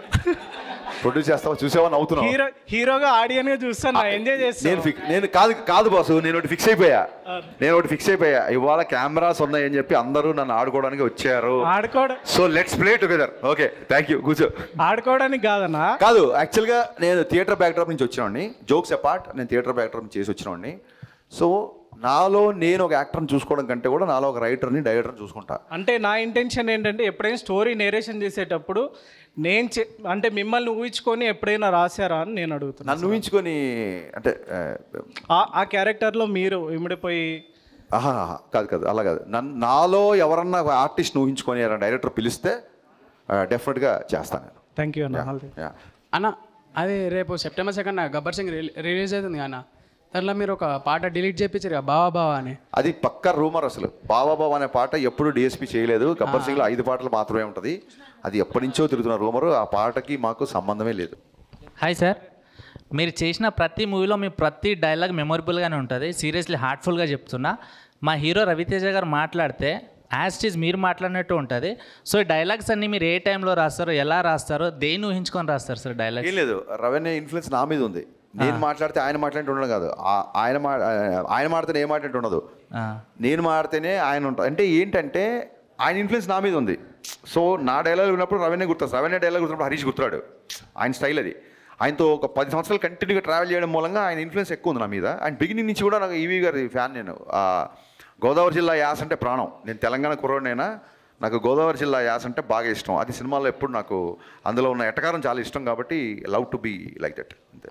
ప్రొడ్యూస్ చేస్తావా చూసావా నవ్వుతున్నావు హీరో హీరోగా ఆడియన్ గా చూస్తాను ఎంజాయ్ నేను చేస్తాను ఫిక్ నేను కాదు కాదు బాసు నేను ఒకటి ఫిక్స్ అయిపోయా నేను ఒకటి ఫిక్స్ అయిపోయా ఇవాళ కెమెరాస్ ఉన్నాయని చెప్పి అందరూ నన్ను ఆడుకోవడానికి వచ్చారు ఆడుకోవడం so let's play together okay thank you కూర్చో ఆడుకోవడానికి కాదన్నా కాదు యాక్చువల్గా నేను థియేటర్ బ్యాక్డ్రాప్ నుంచి వచ్చినవాడిని జోక్స్ అపార్ట్ నేను థియేటర్ బ్యాక్డ్రాప్ నుంచి చేసి వచ్చినవాడిని సో నాలో నేను ఒక యాక్టర్ని చూసుకోవడం కంటే కూడా నాలో ఒక రైటర్ని డైరెక్టర్ని చూసుకుంటా అంటే నా ఇంటెన్షన్ ఏంటంటే ఎప్పుడైనా స్టోరీ నేరేషన్ చేసేటప్పుడు నేను చే- అంటే మిమ్మల్ని ఊహించుకొని ఎప్పుడైనా రాశారా అని నేను అడుగుతున్నాను నన్ను ఊహించుకొని అంటే ఆ, ఆ- ఆ క్యారెక్టర్లో మీరు ఇమిడిపోయి ఆహా ఆహా, కాదు కాదు అలా కాదు నన్ను నాలో ఎవరన్నా ఒక ఆర్టిస్ట్ని ఊహించుకొని ఎవరైనా డైరెక్టర్ పిలిస్తే డెఫినెట్గా చేస్తాను నేను థ్యాంక్ యూ అన్న Yeah, ఆల్ ది- yeah. అన్న అది రేపు September second Gabbar Singh release అవుతుంది అన్న దాంట్లో మీరు ఒక పాట డిలీట్ చేయించారు కదా బావా బావా అని అది పక్క రూమర్ అసలు బావా బావా అనే పాట ఎప్పుడు డిఎస్పీ చేయలేదు గబ్బర్ సింగ్లో ఐదు పాటలు మాత్రమే ఉంటుంది అది ఎప్పటి నుంచో తిరుగుతున్న రూమరు ఆ పాటకి మాకు సంబంధమే లేదు హాయ్ సార్ మీరు చేసిన ప్రతి మూవీలో మీ ప్రతి డైలాగ్ మెమొరబుల్గానే ఉంటుంది సీరియస్లీ హార్ట్ఫుల్గా చెప్తున్నా మా హీరో రవితేజ గారు మాట్లాడితే యాజ్ ఈజ్ మీరు మాట్లాడినట్టు ఉంటుంది సో ఈ డైలాగ్స్ అన్ని మీరు ఏ టైంలో రాస్తారో ఎలా రాస్తారో దేన్ని ఊహించుకొని రాస్తారు సార్ డైలాగ్స్ ఏం లేదు రవెన్యూ ఇన్ఫ్లుయెన్స్ నా మీద ఉంది నేను మాట్లాడితే ఆయన మాట్లాడితే ఉండదు కాదు ఆ- ఆయన మా ఆయన మాడితేనే ఏ మాట్లాడితే ఉండదు నేను మాడితేనే ఆయన ఉంటాడు అంటే ఏంటంటే ఆయన ఇన్ఫ్లుయెన్స్ నా మీద ఉంది సో నా డైలాగ్ ఉన్నప్పుడు రవెన్యూ గుర్తొస్తుంది రవెన్యూ డైలాగ్ గుర్తున్నప్పుడు హరీష్ గుర్తురాడు ఆయన స్టైల్ అది ఆయనతో ఒక పది సంవత్సరాలు కంటిన్యూగా ట్రావెల్ చేయడం మూలంగా ఆయన ఇన్ఫ్లుయెన్స్ ఎక్కువ ఉంది నా మీద అండ్ బిగినింగ్ నుంచి కూడా నాకు ఈవీ గారి ఫ్యాన్ నేను ఆ, గోదావరి జిల్లా యాస అంటే ప్రాణం నేను తెలంగాణ కుర్రోడినైనా నాకు గోదావరి జిల్లా యాస అంటే బాగా ఇష్టం అది సినిమాలో ఎప్పుడు నాకు అందులో ఉన్న ఎటకారం చాలా ఇష్టం కాబట్టి love to be like that అంతే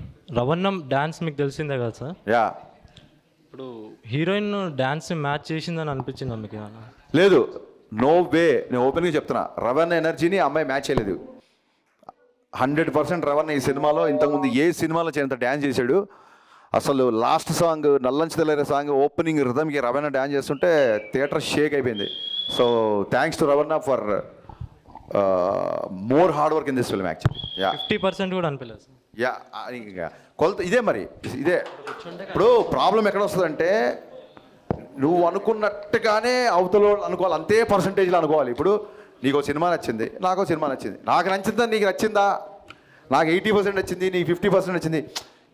రవణం డ్యాన్స్ మీకు తెలిసిందే కదా సార్ యా ఇప్పుడు హీరోయిన్ డ్యాన్స్ మ్యాచ్ చేసిందని అనిపించిందా మీకు ఏమన్నా లేదు నో వే నేను ఓపెన్గా చెప్తున్నా రవణ్ ఎనర్జీని ఆ అమ్మాయి మ్యాచ్ చేయలేదు హండ్రెడ్ పర్సెంట్ రవణ్ ఈ సినిమాలో ఇంతకుముందు ఏ సినిమాలో చేయంత డ్యాన్స్ చేశాడు అసలు లాస్ట్ సాంగ్ నల్లంచి తెల్లరే సాంగ్ ఓపెనింగ్ రిథమ్కి రవణ డ్యాన్స్ చేస్తుంటే థియేటర్ షేక్ అయిపోయింది సో థ్యాంక్స్ టు రవణ for more hard work in this film actually yeah fifty percent కూడా అనిపించలేదు సార్ యా ఇంకా కొలత ఇదే మరి ఇదే ఇప్పుడు ప్రాబ్లం ఎక్కడ వస్తుందంటే నువ్వు అనుకున్నట్టుగానే అవతల వాళ్ళు అనుకోవాలి అంతే పర్సంటేజ్లో అనుకోవాలి ఇప్పుడు నీకు సినిమా నచ్చింది నాకు సినిమా నచ్చింది నాకు నచ్చిందా నీకు నచ్చిందా నాకు ఎయిటీ పర్సెంట్ నచ్చింది నీకు ఫిఫ్టీ పర్సెంట్ నచ్చింది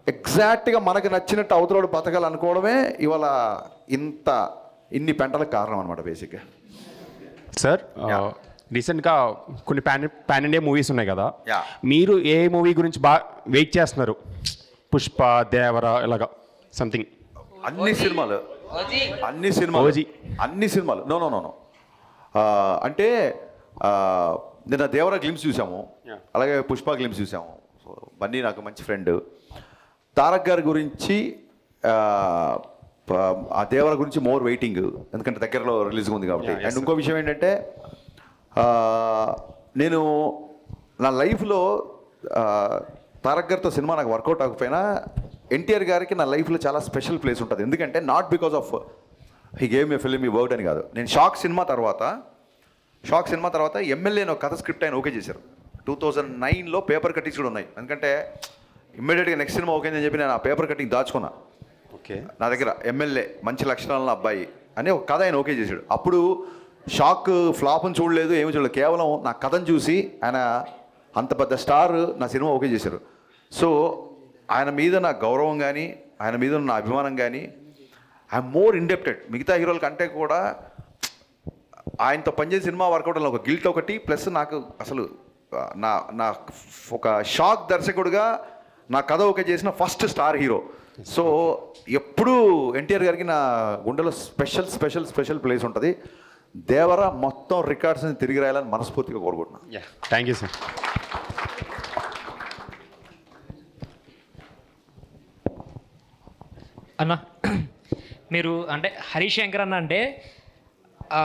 ఎగ్జాక్ట్గా మనకు నచ్చినట్టు అవతలోడు బతకాలనుకోవడమే ఇవాళ ఇంత ఇన్ని పెంటలకు కారణం అనమాట బేసిక్గా సార్ రీసెంట్గా కొన్ని పాన్ పాన్ ఇండియా మూవీస్ ఉన్నాయి కదా Yeah. మీరు ఏ మూవీ గురించి బాగా వెయిట్ చేస్తున్నారు పుష్ప దేవర ఇలాగా సంథింగ్ అన్ని సినిమాలు అన్ని సినిమాలు ఓజీ. అన్ని సినిమాలు నో నో నో నో అంటే ఆ, నిన్న దేవర గ్లిమ్స్ చూసాము అలాగే పుష్ప గ్లిమ్స్ చూసాము సో బన్నీ నాకు మంచి ఫ్రెండ్ తారక్ గారి గురించి ఆ, ప- ఆ దేవర గురించి మోర్ వెయిటింగ్ ఎందుకంటే దగ్గరలో రిలీజ్ ఉంది కాబట్టి Yeah, yes, అండ్ ఇంకో విషయం ఏంటంటే ఆ, నేను నా లైఫ్లో ఆ, తారక్ గారితో సినిమా నాకు వర్కౌట్ అవ్వకపోయినా ఎన్టీఆర్ గారికి నా లైఫ్లో చాలా స్పెషల్ ప్లేస్ ఉంటుంది ఎందుకంటే not because of he game a film ఈ వర్డ్ అని కాదు నేను షాక్ సినిమా తర్వాత షాక్ సినిమా తర్వాత ఎమ్మెల్యే ఒక కథ స్క్రిప్ట్ ఆయన ఓకే చేశారు టూ థౌజండ్ నైన్లో పేపర్ కట్టింగ్స్ కూడా ఉన్నాయి ఎందుకంటే ఇమ్మీడియట్గా నెక్స్ట్ సినిమా ఓకే అని చెప్పి నేను ఆ పేపర్ కటింగ్ దాచుకున్నా ఓకే నా దగ్గర ఎమ్మెల్యే మంచి లక్షణాలను అబ్బాయి అని ఒక కథ ఆయన ఓకే చేశాడు అప్పుడు షాక్ ఫ్లాప్ని చూడలేదు ఏమీ చూడలేదు కేవలం నా కథను చూసి ఆయన అంత పెద్ద స్టార్ నా సినిమా ఓకే చేశారు సో ఆయన మీద నా గౌరవం కానీ ఆయన మీద ఉన్న నా అభిమానం కానీ ఐఎమ్ మోర్ ఇండెప్టెడ్ మిగతా హీరోల కంటే కూడా ఆయనతో పనిచేసే సినిమా వర్కౌట్ ఒక గిల్ట్ ఒకటి ప్లస్ నాకు అసలు ఆ, నా నా ఒక షాక్ దర్శకుడిగా నా కథ ఓకే చేసిన ఫస్ట్ స్టార్ హీరో సో ఎప్పుడూ ఎన్టీఆర్ గారికి నా గుండెలో స్పెషల్ స్పెషల్ స్పెషల్ ప్లేస్ ఉంటుంది దేవర మొత్తం రికార్డ్స్ని తిరిగి రాయాలని మనస్ఫూర్తిగా కోరుకుంటున్నాను యా థ్యాంక్ యూ సార్ అన్న మీరు అంటే హరీష్ శంకర్ అన్న అంటే ఆ,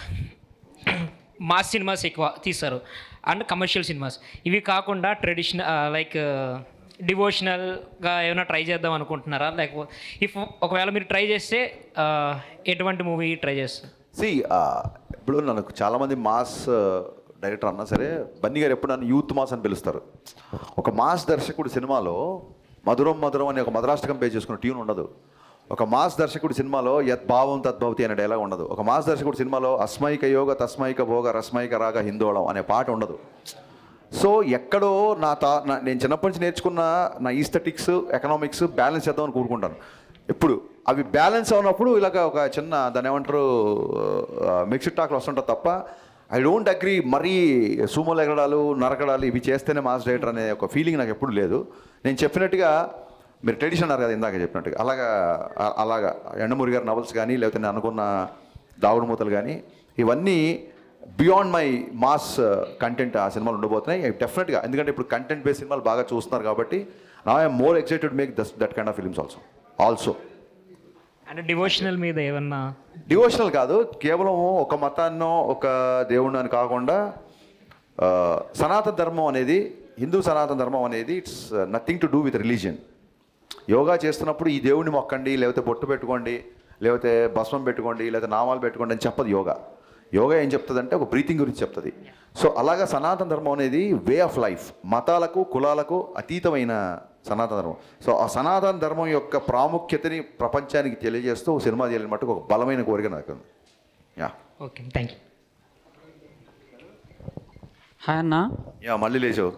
మాస్ సినిమాస్ ఎక్కువ తీస్తారు అండ్ కమర్షియల్ సినిమాస్ ఇవి కాకుండా ట్రెడిషనల్ లైక్ డివోషనల్గా ఏమైనా ట్రై చేద్దాం అనుకుంటున్నారా లేకపోతే ఇఫ్ ఒకవేళ మీరు ట్రై చేస్తే ఆ, ఎటువంటి మూవీ ట్రై చేస్తారు సి ఇప్పుడు నన్ను చాలామంది మాస్ డైరెక్టర్ అన్నా సరే బన్నీ గారు ఎప్పుడు నన్ను యూత్ మాస్ అని పిలుస్తారు ఒక మాస్ దర్శకుడు సినిమాలో మధురం మధురం అని ఒక మధురాష్టకం పే చేసుకున్న ట్యూన్ ఉండదు ఒక మాస్ దర్శకుడు సినిమాలో యద్భావం తద్భవతి అనే డైలాగ్ ఉండదు ఒక మాస్ దర్శకుడు సినిమాలో అస్మైక యోగ తస్మైక భోగ రస్మైక రాగ హిందోళం అనే పాట ఉండదు సో ఎక్కడో నా తా నా- నేను చిన్నప్పటి నుంచి నేర్చుకున్న నా ఈస్థెటిక్స్ ఎకనామిక్స్ బ్యాలెన్స్ చేద్దామని కోరుకుంటాను ఎప్పుడు అవి బ్యాలెన్స్ అవునప్పుడు ఇలాగ ఒక చిన్న దాని ఏమంటారు మిక్స్డ్ టాక్లు వస్తుంటుంది తప్ప ఐ డోంట్ అగ్రీ మరీ సూమోలు ఎగరడాలు నరకడాలు ఇవి చేస్తేనే మాస్ డైరెక్టర్ అనే ఒక ఫీలింగ్ నాకు ఎప్పుడు లేదు నేను చెప్పినట్టుగా మీరు ట్రెడిషన్ అన్నారు కదా ఇందాక చెప్పినట్టుగా అలాగా అ- అలాగా ఎండమూరి గారి నవల్స్ కానీ లేకపోతే నేను అనుకున్న దావుడు మూతలు కానీ ఇవన్నీ బియాండ్ మై మాస్ కంటెంట్ ఆ సినిమాలు ఉండబోతున్నాయి డెఫినెట్గా ఎందుకంటే ఇప్పుడు కంటెంట్ బేస్ సినిమాలు బాగా చూస్తున్నారు కాబట్టి నా I'm more excited make this that kind of films also also అంటే డివోషనల్ మీద ఏమన్నా డివోషనల్ కాదు కేవలం ఒక మతాన్నో ఒక దేవుడిని అని కాకుండా ఆ, సనాతన ధర్మం అనేది హిందూ సనాతన ధర్మం అనేది it's nothing to do with religion yoga చేస్తున్నప్పుడు ఈ దేవుడిని మొక్కండి లేకపోతే బొట్టు పెట్టుకోండి లేకపోతే భస్మం పెట్టుకోండి లేకపోతే నామాలు పెట్టుకోండి అని చెప్పదు యోగా యోగా ఏం చెప్తుందంటే ఒక బ్రీతింగ్ గురించి చెప్తుంది సో అలాగా సనాతన ధర్మం అనేది వే ఆఫ్ లైఫ్ మతాలకు కులాలకు అతీతమైన సనాతన ధర్మం సో ఆ సనాతన ధర్మం యొక్క ప్రాముఖ్యతని ప్రపంచానికి తెలియజేస్తూ ఒక సినిమా చేయాలని మటుకు ఒక బలమైన కోరిక నాకు ఉంది yeah okay thank you hi అన్న యా మళ్ళీ లేచావు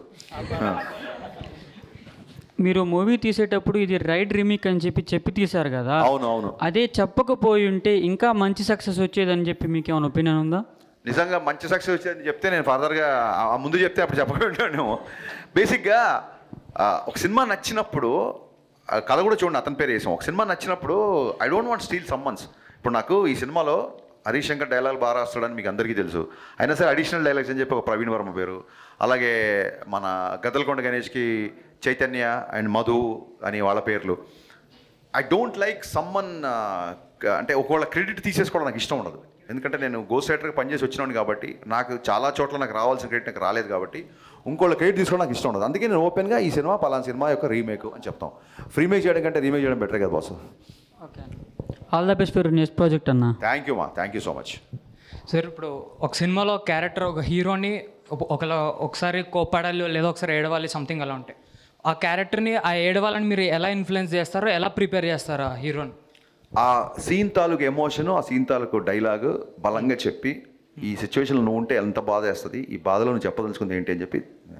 మీరు మూవీ తీసేటప్పుడు ఇది రైట్ రిమిక్ అని చెప్పి చెప్పి తీశారు కదా అవును అవును అదే చెప్పకపోయి ఉంటే ఇంకా మంచి సక్సెస్ వచ్చేదని చెప్పి మీకు ఏమైనా ఒపీనియన్ ఉందా నిజంగా మంచి సక్సెస్ వచ్చేదని చెప్తే నేను ఫర్దర్గా ఆ ముందు చెప్తే అప్పుడు చెప్పకుండా బేసిక్గా ఆ, ఒక సినిమా నచ్చినప్పుడు ఆ కథ కూడా చూడండి అతని పేరు వేసాం ఒక సినిమా నచ్చినప్పుడు I don't want steal summons ఇప్పుడు నాకు ఈ సినిమాలో హరీష్ శంకర్ డైలాగ్ బాగా రాస్తాడని మీకు అందరికీ తెలుసు అయినా సరే అడిషనల్ డైలాగ్స్ అని చెప్పి ఒక ప్రవీణ్ వర్మ పేరు అలాగే మన గద్దలకొండ గణేష్కి చైతన్య అండ్ మధు అని వాళ్ళ పేర్లు ఐ డోంట్ లైక్ సమ్మన్ అంటే ఒకవేళ క్రెడిట్ తీసేసుకోవడం నాకు ఇష్టం ఉండదు ఎందుకంటే నేను గోస్ట్ రైటర్గా పనిచేసి వచ్చినాను కాబట్టి నాకు చాలా చోట్ల నాకు రావాల్సిన క్రెడిట్ నాకు రాలేదు కాబట్టి ఇంకోళ్ళ క్రెడిట్ తీసుకోవడం నాకు ఇష్టం ఉండదు అందుకే నేను ఓపెన్గా ఈ సినిమా పలానా సినిమా యొక్క రీమేక్ అని చెప్తాం రీమేక్ చేయడం కంటే రీమేక్ చేయడం బెటర్ కదా boss all the best for next project అన్న థ్యాంక్ యూ మా thank you so much sir ఇప్పుడు ఒక సినిమాలో క్యారెక్టర్ ఒక హీరోని ఒక- ఒకలా ఒకసారి కోపాడాలి లేదా ఒకసారి ఏడవాలి సంథింగ్ అలా ఉంటాయి ఆ క్యారెక్టర్ని ఆ ఏడవాలని మీరు ఎలా ఇన్ఫ్లుయెన్స్ చేస్తారో ఎలా ప్రిపేర్ చేస్తారో ఆ హీరోని ఆ సీన్ తాలూకు ఎమోషన్ ఆ సీన్ తాలూకు డైలాగ్ బలంగా చెప్పి ఈ సిచ్యువేషన్లో నువ్వు ఉంటే ఎంత బాధ వేస్తుంది ఈ బాధలో నువ్వు చెప్పదలుచుకుంది ఏంటి అని చెప్పి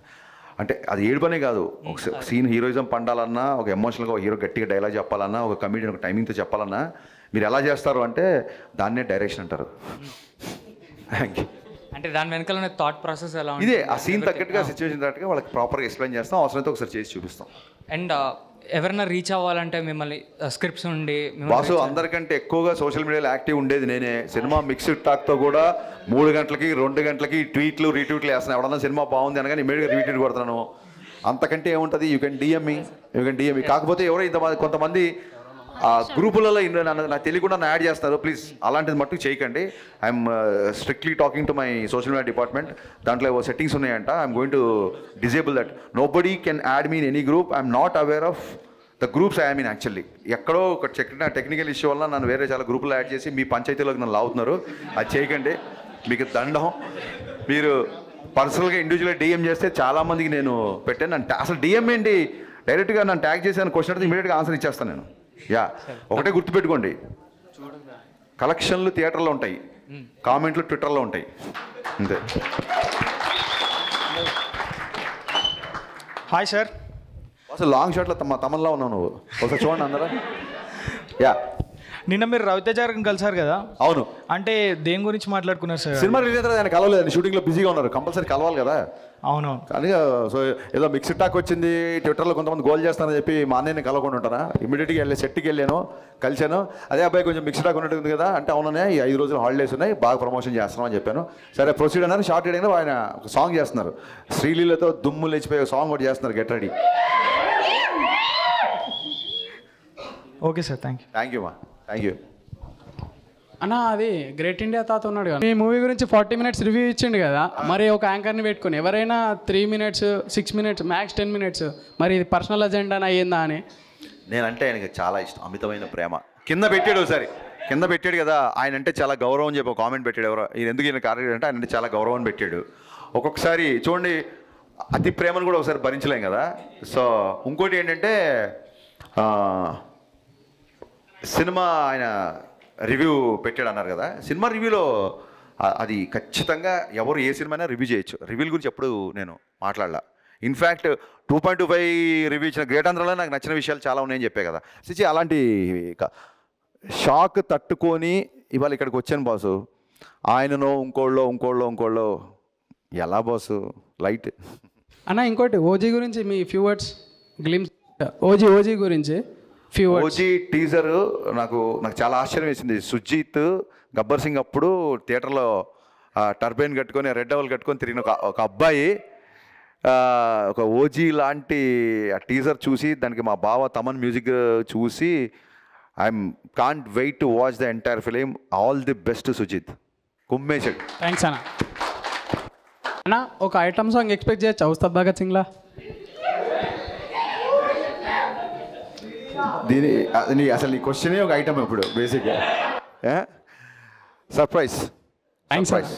అంటే అది ఏడుపనే కాదు ఒక సీన్ హీరోయిజం పండాలన్నా ఒక ఎమోషనల్గా ఒక హీరో గట్టిగా డైలాగ్ చెప్పాలన్నా ఒక కమిడియన్ ఒక టైమింగ్తో చెప్పాలన్నా మీరు ఎలా చేస్తారు అంటే దాన్నే డైరెక్షన్ అంటారు థ్యాంక్ యూ అంటే దాని వెనకాల ఉన్న థాట్ ప్రాసెస్ ఎలా ఇదే ఆ సీన్ తగ్గట్టుగా సిచ్యువేషన్ తగ్గట్టుగా వాళ్ళకి ప్రాపర్గా ఎక్స్ప్లెయిన్ చేస్తాం అవసరమైతే ఒకసారి చేసి చూపిస్తాం అండ్ ఎవరైనా రీచ్ అవ్వాలంటే మిమ్మల్ని స్క్రిప్ట్స్ ఉండి మిమ్మల్ని బాసు reach- అందరికంటే ఎక్కువగా సోషల్ మీడియాలో యాక్టివ్ ఉండేది నేనే సినిమా మిక్స్డ్ టాక్తో కూడా మూడు గంటలకి రెండు గంటలకి ట్వీట్లు రీట్వీట్లు వేస్తున్నాను ఎవడన్నా సినిమా బాగుంది అనగానే ఇమీడియట్గా రీట్వీట్ కొడుతున్నాను అంతకంటే ఏముంటుంది you can DM me you can DM me కాకపోతే ఎవరో ఇంతమంది కొంతమంది ఆ గ్రూపులలో ఇన్ని నన్ను నాకు తెలియకుండా నన్ను యాడ్ చేస్తారు ప్లీజ్ అలాంటిది మట్టుకు చేయకండి I'm strictly talking to my social media department దాంట్లో ఏవో సెట్టింగ్స్ ఉన్నాయంట I'm going to disable that nobody can add mean any group I'm not aware of the groups I mean actually ఎక్కడో ఒక చెక్కిన టెక్నికల్ ఇష్యూ వల్ల నన్ను వేరే చాలా గ్రూపులు యాడ్ చేసి మీ పంచాయతీలోకి నన్ను లాగుతున్నారు అది చేయకండి మీకు దండం మీరు పర్సనల్గా ఇండివిజువల్గా డిఎం చేస్తే చాలా మందికి నేను పెట్టాను నన్ను అసలు డిఎం ఏంటి డైరెక్ట్గా నన్ను ట్యాగ్ చేశాను క్వశ్చన్ అడిగితే ఇమీడియట్గా ఆన్సర్ ఇచ్చేస్తాను నేను యా ఒకటే గుర్తుపెట్టుకోండి కలెక్షన్లు థియేటర్లో ఉంటాయి కామెంట్లు ట్విట్టర్లో ఉంటాయి అంతే హాయ్ సార్ అసలు లాంగ్ షాట్లో తమ తమన్లా ఉన్నావు నువ్వు ఒకసారి చూడండి అందరూ యా నిన్న మీరు రవితేజ గారిని కలిసారు కదా అవును అంటే దేని గురించి మాట్లాడుకున్నారు సార్ సినిమా రిలీజ్ అయితే ఆయన కలవలేదు షూటింగ్లో బిజీగా ఉన్నారు కంపల్సరీ కలవాలి కదా అవునవును కానీ సో ఏదో మిక్స్డ్ టాక్ వచ్చింది ట్విట్టర్లో కొంతమంది గోల్ చేస్తానని చెప్పి మా అన్నయ్యని కలవకుండా ఉంటానా ఇమీడియట్గా వెళ్ళి సెట్కి వెళ్ళాను కలిశాను అదే అబ్బాయి కొంచెం మిక్స్డ్ టాక్ ఉన్నట్టుంది కదా అంటే అవుననే ఈ ఐదు రోజులు హాలిడేస్ ఉన్నాయి బాగా ప్రమోషన్ చేస్తున్నాం అని చెప్పాను సరే ప్రొసీడ్ అన్నారు షార్ట్ అయినా ఆయన ఒక సాంగ్ చేస్తున్నారు శ్రీలీలతో దుమ్ము లేచిపోయే సాంగ్ ఒకటి చేస్తున్నారు get ready okay sir thank you thank you మా థ్యాంక్ యూ అన్న అది గ్రేట్ ఇండియా తాత ఉన్నాడు కదా మీ మూవీ గురించి ఫార్టీ మినిట్స్ రివ్యూ ఇచ్చిండు కదా మరి ఒక యాంకర్ని పెట్టుకొని ఎవరైనా three minutes six minutes max ten minutes మరి ఇది పర్సనల్ అజెండా అయ్యిందా అని నేనంటే ఆయనకి చాలా ఇష్టం అమితమైన ప్రేమ కింద పెట్టాడు ఒకసారి కింద పెట్టాడు కదా ఆయన అంటే చాలా గౌరవం అని చెప్పి కామెంట్ పెట్టాడు ఎవరో ఈయన ఎందుకు ఈయన కార్యక్రమం అంటే ఆయన అంటే చాలా గౌరవం అని పెట్టాడు ఒక్కొక్కసారి చూడండి అతి ప్రేమను కూడా ఒకసారి భరించలేం కదా సో ఇంకోటి ఏంటంటే ఆ, సినిమా ఆయన రివ్యూ పెట్టాడు అన్నారు కదా సినిమా రివ్యూలో ఆ- అది ఖచ్చితంగా ఎవరు ఏ సినిమా అయినా రివ్యూ చేయొచ్చు రివ్యూల గురించి ఎప్పుడు నేను మాట్లాడలా in fact two point two five review ఇచ్చిన గ్రేట్ ఆంధ్రలో నాకు నచ్చిన విషయాలు చాలా ఉన్నాయని చెప్పే కదా సిచి అలాంటి క- షాక్ తట్టుకొని ఇవాళ ఇక్కడికి వచ్చాను బాసు ఆయననో ఇంకోళ్ళో ఇంకోళ్ళో ఇంకోళ్ళో ఎలా బాసు లైట్ అన్న ఇంకోటి ఓజీ గురించి మీ few words glimpse OG OG గురించి ఫ్యూ వర్డ్స్ ఓజీ టీజర్ నాకు నాకు చాలా ఆశ్చర్యం వేసింది సుజీత్ గబ్బర్ సింగ్ అప్పుడు థియేటర్లో టర్బైన్ కట్టుకొని రెడ్ డబల్ కట్టుకొని తిరిగిన ఒక ఒక అబ్బాయి ఆ, ఒక ఓజీ లాంటి ఆ టీజర్ చూసి దానికి మా బావ తమన్ మ్యూజిక్ చూసి I'm can't wait to watch the entire film all the best Sujeeth కుమ్మేశాడు థ్యాంక్స్ అన్న అన్న ఒక ఐటమ్ సాంగ్ ఎక్స్పెక్ట్ చేయొచ్చా ఉస్తాద్ భగత్ సింగ్లా దీని అది నీ అసలు నీ క్వశ్చనే ఒక ఐటమ్ ఇప్పుడు బేసిక్గా సర్ప్రైజ్ థ్యాంక్స్ సర్ప్రైజ్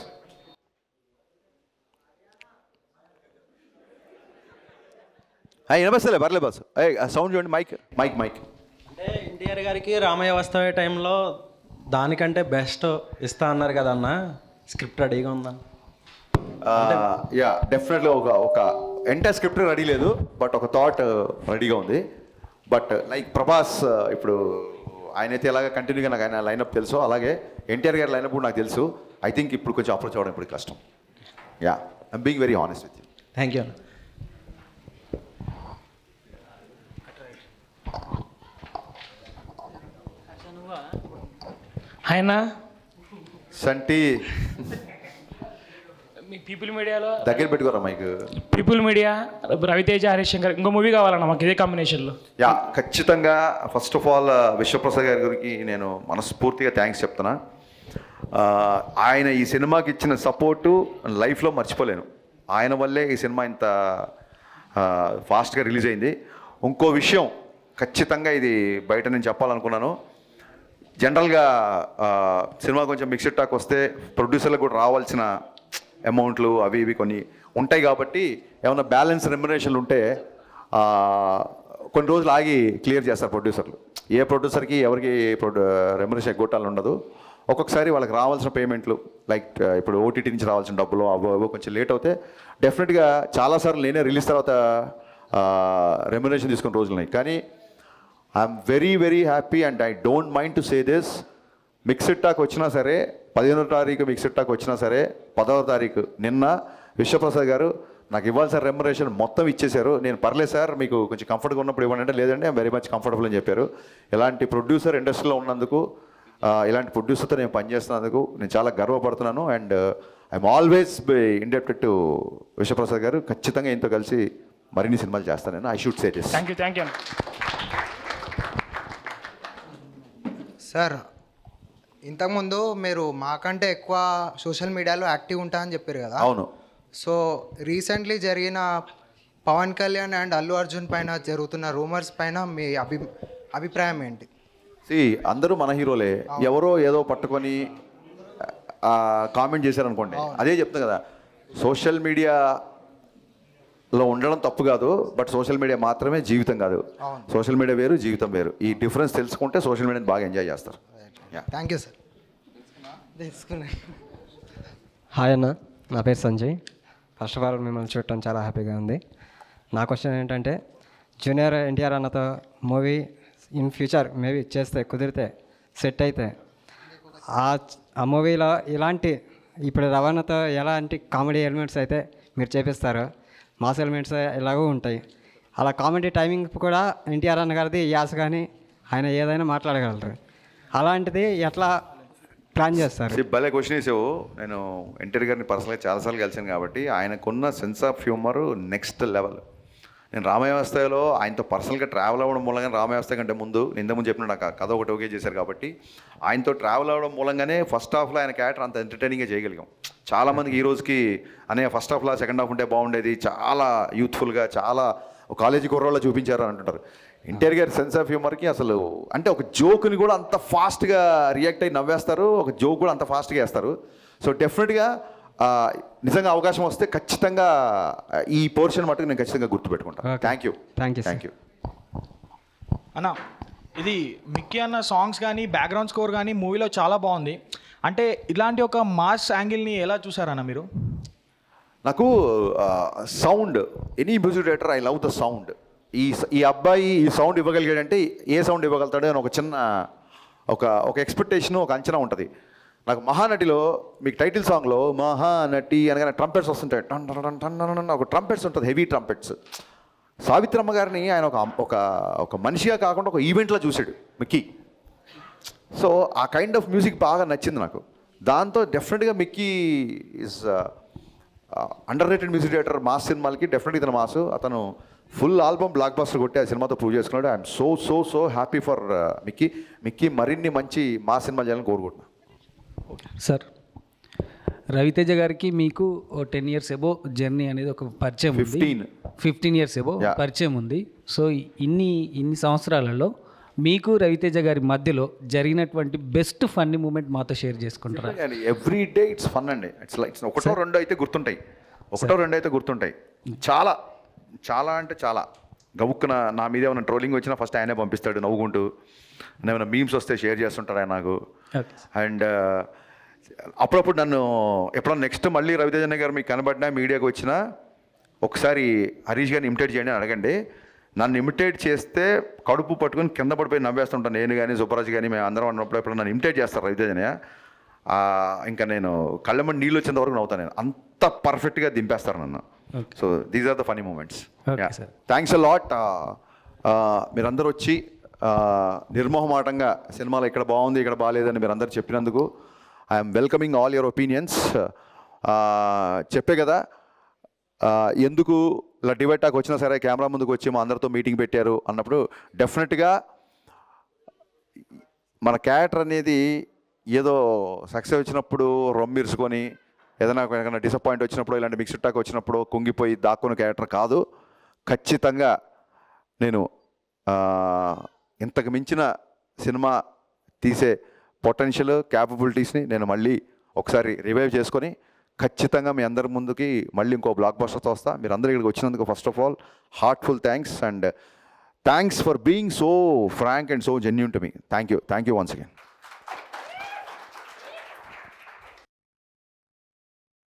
వినపస్తలే పర్లే బస్ సౌండ్ చూడండి మైక్ మైక్ మైక్ అంటే ఎన్టీఆర్ గారికి రామయ్య వస్తావే టైంలో దానికంటే బెస్ట్ ఇస్తా అన్నారు కదా అన్న స్క్రిప్ట్ రెడీగా ఉందా యా డెఫినెట్గా ఒక ఒక ఎంటైర్ స్క్రిప్ట్ రెడీ లేదు బట్ ఒక థాట్ రెడీగా ఉంది బట్ లైక్ ప్రభాస్ uh, ఇప్పుడు ఆయనైతే ఎలాగ కంటిన్యూగా నాకు ఆయన లైనప్ తెలుసు అలాగే ఎన్టీఆర్ గారి లైనప్ కూడా నాకు తెలుసు ఐ థింక్ ఇప్పుడు కొంచెం అప్రోచ్ అవ్వడం ఇప్పుడు కష్టం yeah I'm being very honest with you thank you అన్న ఆయన సంటి మీ పీపుల్ మీడియాలో దగ్గర పెట్టుకోరా mic people media Raviteja Harish Shankar ఇంకో మూవీ కావాలన్న మాకు ఇదే కాంబినేషన్లో యా ఖచ్చితంగా ఫస్ట్ ఆఫ్ ఆల్ విశ్వప్రసాద్ గారి గురికి నేను మనస్ఫూర్తిగా థ్యాంక్స్ చెప్తున్నా ఆ, ఆయన ఈ సినిమాకి ఇచ్చిన సపోర్టు లైఫ్లో మర్చిపోలేను ఆయన వల్లే ఈ సినిమా ఇంత ఫాస్ట్గా రిలీజ్ అయింది ఇంకో విషయం ఖచ్చితంగా ఇది బయట నేను చెప్పాలనుకున్నాను జనరల్గా ఆ, సినిమా కొంచెం మిక్స్డ్ టాక్ వస్తే ప్రొడ్యూసర్లకు కూడా రావాల్సిన అమౌంట్లు అవి ఇవి కొన్ని ఉంటాయి కాబట్టి ఏమైనా బ్యాలెన్స్ రెమ్యునరేషన్లు ఉంటే ఆ, కొన్ని రోజులు ఆగి క్లియర్ చేస్తారు ప్రొడ్యూసర్లు ఏ ప్రొడ్యూసర్కి ఎవరికి ప్రొడ్యూ రెమ్యునరేషన్ ఎగ్గొట్టాలని ఉండదు ఒక్కొక్కసారి వాళ్ళకి రావాల్సిన పేమెంట్లు లైక్ ఇప్పుడు ఓటీటీ నుంచి రావాల్సిన డబ్బులు అవో అవో కొంచెం లేట్ అవుతే డెఫినెట్గా చాలాసార్లు నేనే రిలీజ్ తర్వాత రెమ్యునేషన్ తీసుకున్న రోజులు ఉన్నాయి కానీ I'm very very happy and I don't mind to say this mixed talk వచ్చినా సరే పదిహేనో తారీఖు మిక్స్డ్ టాక్ వచ్చినా సరే పదవ తారీఖు నిన్న విశ్వప్రసాద్ గారు నాకు ఇవ్వాల్సిన రెమ్యునరేషన్ మొత్తం ఇచ్చేశారు నేను పర్లేదు సార్ మీకు కొంచెం కంఫర్ట్గా ఉన్నప్పుడు ఇవ్వండి అంటే లేదండి వెరీ మచ్ కంఫర్టబుల్ అని చెప్పారు ఇలాంటి ప్రొడ్యూసర్ ఇండస్ట్రీలో ఉన్నందుకు ఆ, ఇలాంటి ప్రొడ్యూసర్తో నేను పనిచేస్తున్నందుకు నేను చాలా గర్వపడుతున్నాను and I'm always indebted to Vishwaprasad garu ఖచ్చితంగా ఇంతో కలిసి మరిన్ని సినిమాలు చేస్తాను నేను I should say this thank you thank you sir ఇంతకుముందు మీరు మాకంటే ఎక్కువ సోషల్ మీడియాలో యాక్టివ్ ఉంటా అని చెప్పారు కదా అవును సో రీసెంట్లీ జరిగిన పవన్ కళ్యాణ్ అండ్ అల్లు అర్జున్ పైన జరుగుతున్న రూమర్స్ పైన మీ అభి అభిప్రాయం ఏంటి సి అందరూ మన హీరోలే ఎవరో ఏదో పట్టుకొని కామెంట్ చేశారనుకోండి అదే చెప్తున్నా కదా సోషల్ మీడియాలో ఉండడం తప్పు కాదు బట్ సోషల్ మీడియా మాత్రమే జీవితం కాదు సోషల్ మీడియా వేరు జీవితం వేరు ఈ డిఫరెన్స్ తెలుసుకుంటే సోషల్ మీడియాని బాగా ఎంజాయ్ చేస్తారు థ్యాంక్ యూ సార్ తెలుసుకున్నా హాయ్ అన్న నా పేరు సంజయ్ ఫస్ట్ ఆఫ్ ఆల్ మిమ్మల్ని చూడటం చాలా హ్యాపీగా ఉంది నా క్వశ్చన్ ఏంటంటే జూనియర్ ఎన్టీఆర్ అన్నతో మూవీ ఇన్ ఫ్యూచర్ మేబీ చేస్తే కుదిరితే సెట్ అయితే ఆ ఆ మూవీలో ఇలాంటి ఇప్పుడు రవాణాతో ఎలాంటి కామెడీ ఎలిమెంట్స్ అయితే మీరు చేపిస్తారో మాస్ ఎలిమెంట్స్ ఎలాగో ఉంటాయి అలా కామెడీ టైమింగ్ కూడా ఎన్టీఆర్ అన్న గారిది యాస కానీ ఆయన ఏదైనా మాట్లాడగలరు అలాంటిది ఎట్లా ప్లాన్ చేస్తారు See, భలే క్వశ్చన్ వేసావు నేను ఎన్టీఆర్ గారిని పర్సనల్గా చాలాసార్లు కలిసాను కాబట్టి ఆయనకున్న sense of humour next level నేను రామవ్యవస్థలో ఆయనతో పర్సనల్గా ట్రావెల్ అవ్వడం మూలంగా రామవ్యవస్థ కంటే ముందు నేను ఇంతకుముందు చెప్పిన నాకు ఆ కథ ఒకటి ఓకే చేశారు కాబట్టి ఆయనతో ట్రావెల్ అవ్వడం మూలంగానే ఫస్ట్ హాఫ్లో ఆయన క్యారెక్టర్ అంత ఎంటర్టైనింగ్గా చేయగలిగాం చాలామందికి ఈ రోజుకి అనే ఫస్ట్ హాఫ్లో సెకండ్ హాఫ్ ఉంటే బాగుండేది చాలా యూత్ఫుల్గా చాలా ఒక కాలేజీ కుర్రోళ్ళ చూపించారు అని అంటుంటారు ఎన్టీఆర్ గారి సెన్స్ ఆఫ్ హ్యూమర్కి అసలు అంటే ఒక జోక్ని కూడా అంత ఫాస్ట్గా రియాక్ట్ అయ్యి నవ్వేస్తారు ఒక జోక్ కూడా అంత ఫాస్ట్గా వేస్తారు సో డెఫినెట్గా ఆ, నిజంగా అవకాశం వస్తే ఖచ్చితంగా ఆ, ఈ పోర్షన్ మటుకు నేను ఖచ్చితంగా గుర్తుపెట్టుకుంటాను thank you thank you thank you అన్న ఇది మిక్కీ అన్న సాంగ్స్ కానీ బ్యాక్గ్రౌండ్ స్కోర్ కానీ మూవీలో చాలా బాగుంది అంటే ఇలాంటి ఒక మాస్ యాంగిల్ని ఎలా చూసారన్న మీరు నాకు sound any music director I love the sound ఈ స- ఈ అబ్బాయి ఈ సౌండ్ ఇవ్వగలిగాడంటే ఏ సౌండ్ ఇవ్వగలుగుతాడు అని ఒక చిన్న ఒక ఒక ఎక్స్పెక్టేషన్ ఒక అంచనా ఉంటుంది నాకు మహానటిలో మీకు టైటిల్ సాంగ్లో మహానటి అనగానే ట్రంపెట్స్ వస్తుంటాయి టన్ టన్ టన్ టన్ టన్ అని ఒక ట్రంపెట్స్ ఉంటుంది హెవీ ట్రంపెట్స్ సావిత్రమ్మ గారిని ఆయన ఒక ఒక ఒక మనిషిగా కాకుండా ఒక ఈవెంట్లో చూశాడు మిక్కీ సో ఆ కైండ్ ఆఫ్ మ్యూజిక్ బాగా నచ్చింది నాకు దాంతో డెఫినెట్గా Mickey is underrated music director mass సినిమాలకి డెఫినెట్గా ఇతను మాస్ అతను ఫుల్ ఆల్బమ్ బ్లాక్ బస్టర్ కొట్టి ఆ సినిమాతో ప్రూవ్ చేసుకున్నాడు I'm so so so happy for Mickey Mickey మరిన్ని మంచి మా సినిమాలు చేయాలని కోరుకుంటున్నాను సార్ రవితేజ గారికి మీకు ఓ టెన్ ఇయర్స్ ఎబో జర్నీ అనేది ఒక పరిచయం ఉంది 15. Fifteen years above Yeah. పరిచయం ఉంది సో ఇన్ని ఇన్ని సంవత్సరాలలో మీకు రవితేజ గారి మధ్యలో జరిగినటువంటి బెస్ట్ ఫన్నీ మూమెంట్ మాతో షేర్ చేసుకుంటారా ఎవ్రీ డే ఇట్స్ ఫన్ అండి ఇట్స్ లైక్ ఒకటో రెండో అయితే గుర్తుంటాయి ఒకటో రెండో అయితే గుర్తుంటాయి చాలా చాలా అంటే చాలా గవుక్కున నా మీద ఏమైనా ట్రోలింగ్ వచ్చినా ఫస్ట్ ఆయనే పంపిస్తాడు నవ్వుకుంటూ ఏమైనా మీమ్స్ వస్తే షేర్ చేస్తుంటాడు ఆయన నాకు అండ్ అప్పుడప్పుడు నన్ను ఎప్పుడన్నా నెక్స్ట్ మళ్ళీ రవితేజన్ గారు మీకు కనబడినా మీడియాకి వచ్చినా ఒకసారి హరీష్ గారిని ఇమిటేట్ చేయండి అని అడగండి నన్ను ఇమిటేట్ చేస్తే కడుపు పట్టుకొని కింద పడిపోయి నవ్వేస్తుంటాను నేను కానీ సుబ్బరాజు కానీ మేము అందరం అన్నప్పుడు ఎప్పుడు నన్ను ఇమిటేట్ చేస్తారు రవితేజనయ్య ఆ, ఇంకా నేను కళ్ళమ్మ నీళ్ళు వచ్చేంత వరకు నవ్వుతాను నేను అంత పర్ఫెక్ట్గా దింపేస్తారు నన్ను so these are the funny moments thanks a lot మీరందరూ వచ్చి ఆ, నిర్మోహమాటంగా సినిమాలో ఇక్కడ బాగుంది ఇక్కడ బాగాలేదని మీరందరూ చెప్పినందుకు I'm welcoming all your opinions చెప్పే కదా ఆ, ఎందుకు ఇలా డివైడ్ టాక్ వచ్చినా సరే కెమెరా ముందుకు వచ్చి మా అందరితో మీటింగ్ పెట్టారు అన్నప్పుడు డెఫినెట్గా మన క్యారెక్టర్ అనేది ఏదో సక్సెస్ వచ్చినప్పుడు రొమ్మిర్చుకొని ఏదైనా ఏదైనా డిసప్పాయింట్ వచ్చినప్పుడు ఇలాంటి మిక్స్డ్ టాక్ వచ్చినప్పుడు కుంగిపోయి దాక్కున్న క్యారెక్టర్ కాదు ఖచ్చితంగా నేను ఆ, ఇంతకు మించిన సినిమా తీసే పొటెన్షియల్ క్యాపబిలిటీస్ని నేను మళ్ళీ ఒకసారి రివైవ్ చేసుకొని ఖచ్చితంగా మీ అందరి ముందుకి మళ్ళీ ఇంకో బ్లాక్ బస్టర్తో వస్తా మీరు అందరూ ఇక్కడికి వచ్చినందుకు first of all heartful thanks and thanks for being so frank and so genuine to me thank you thank you once again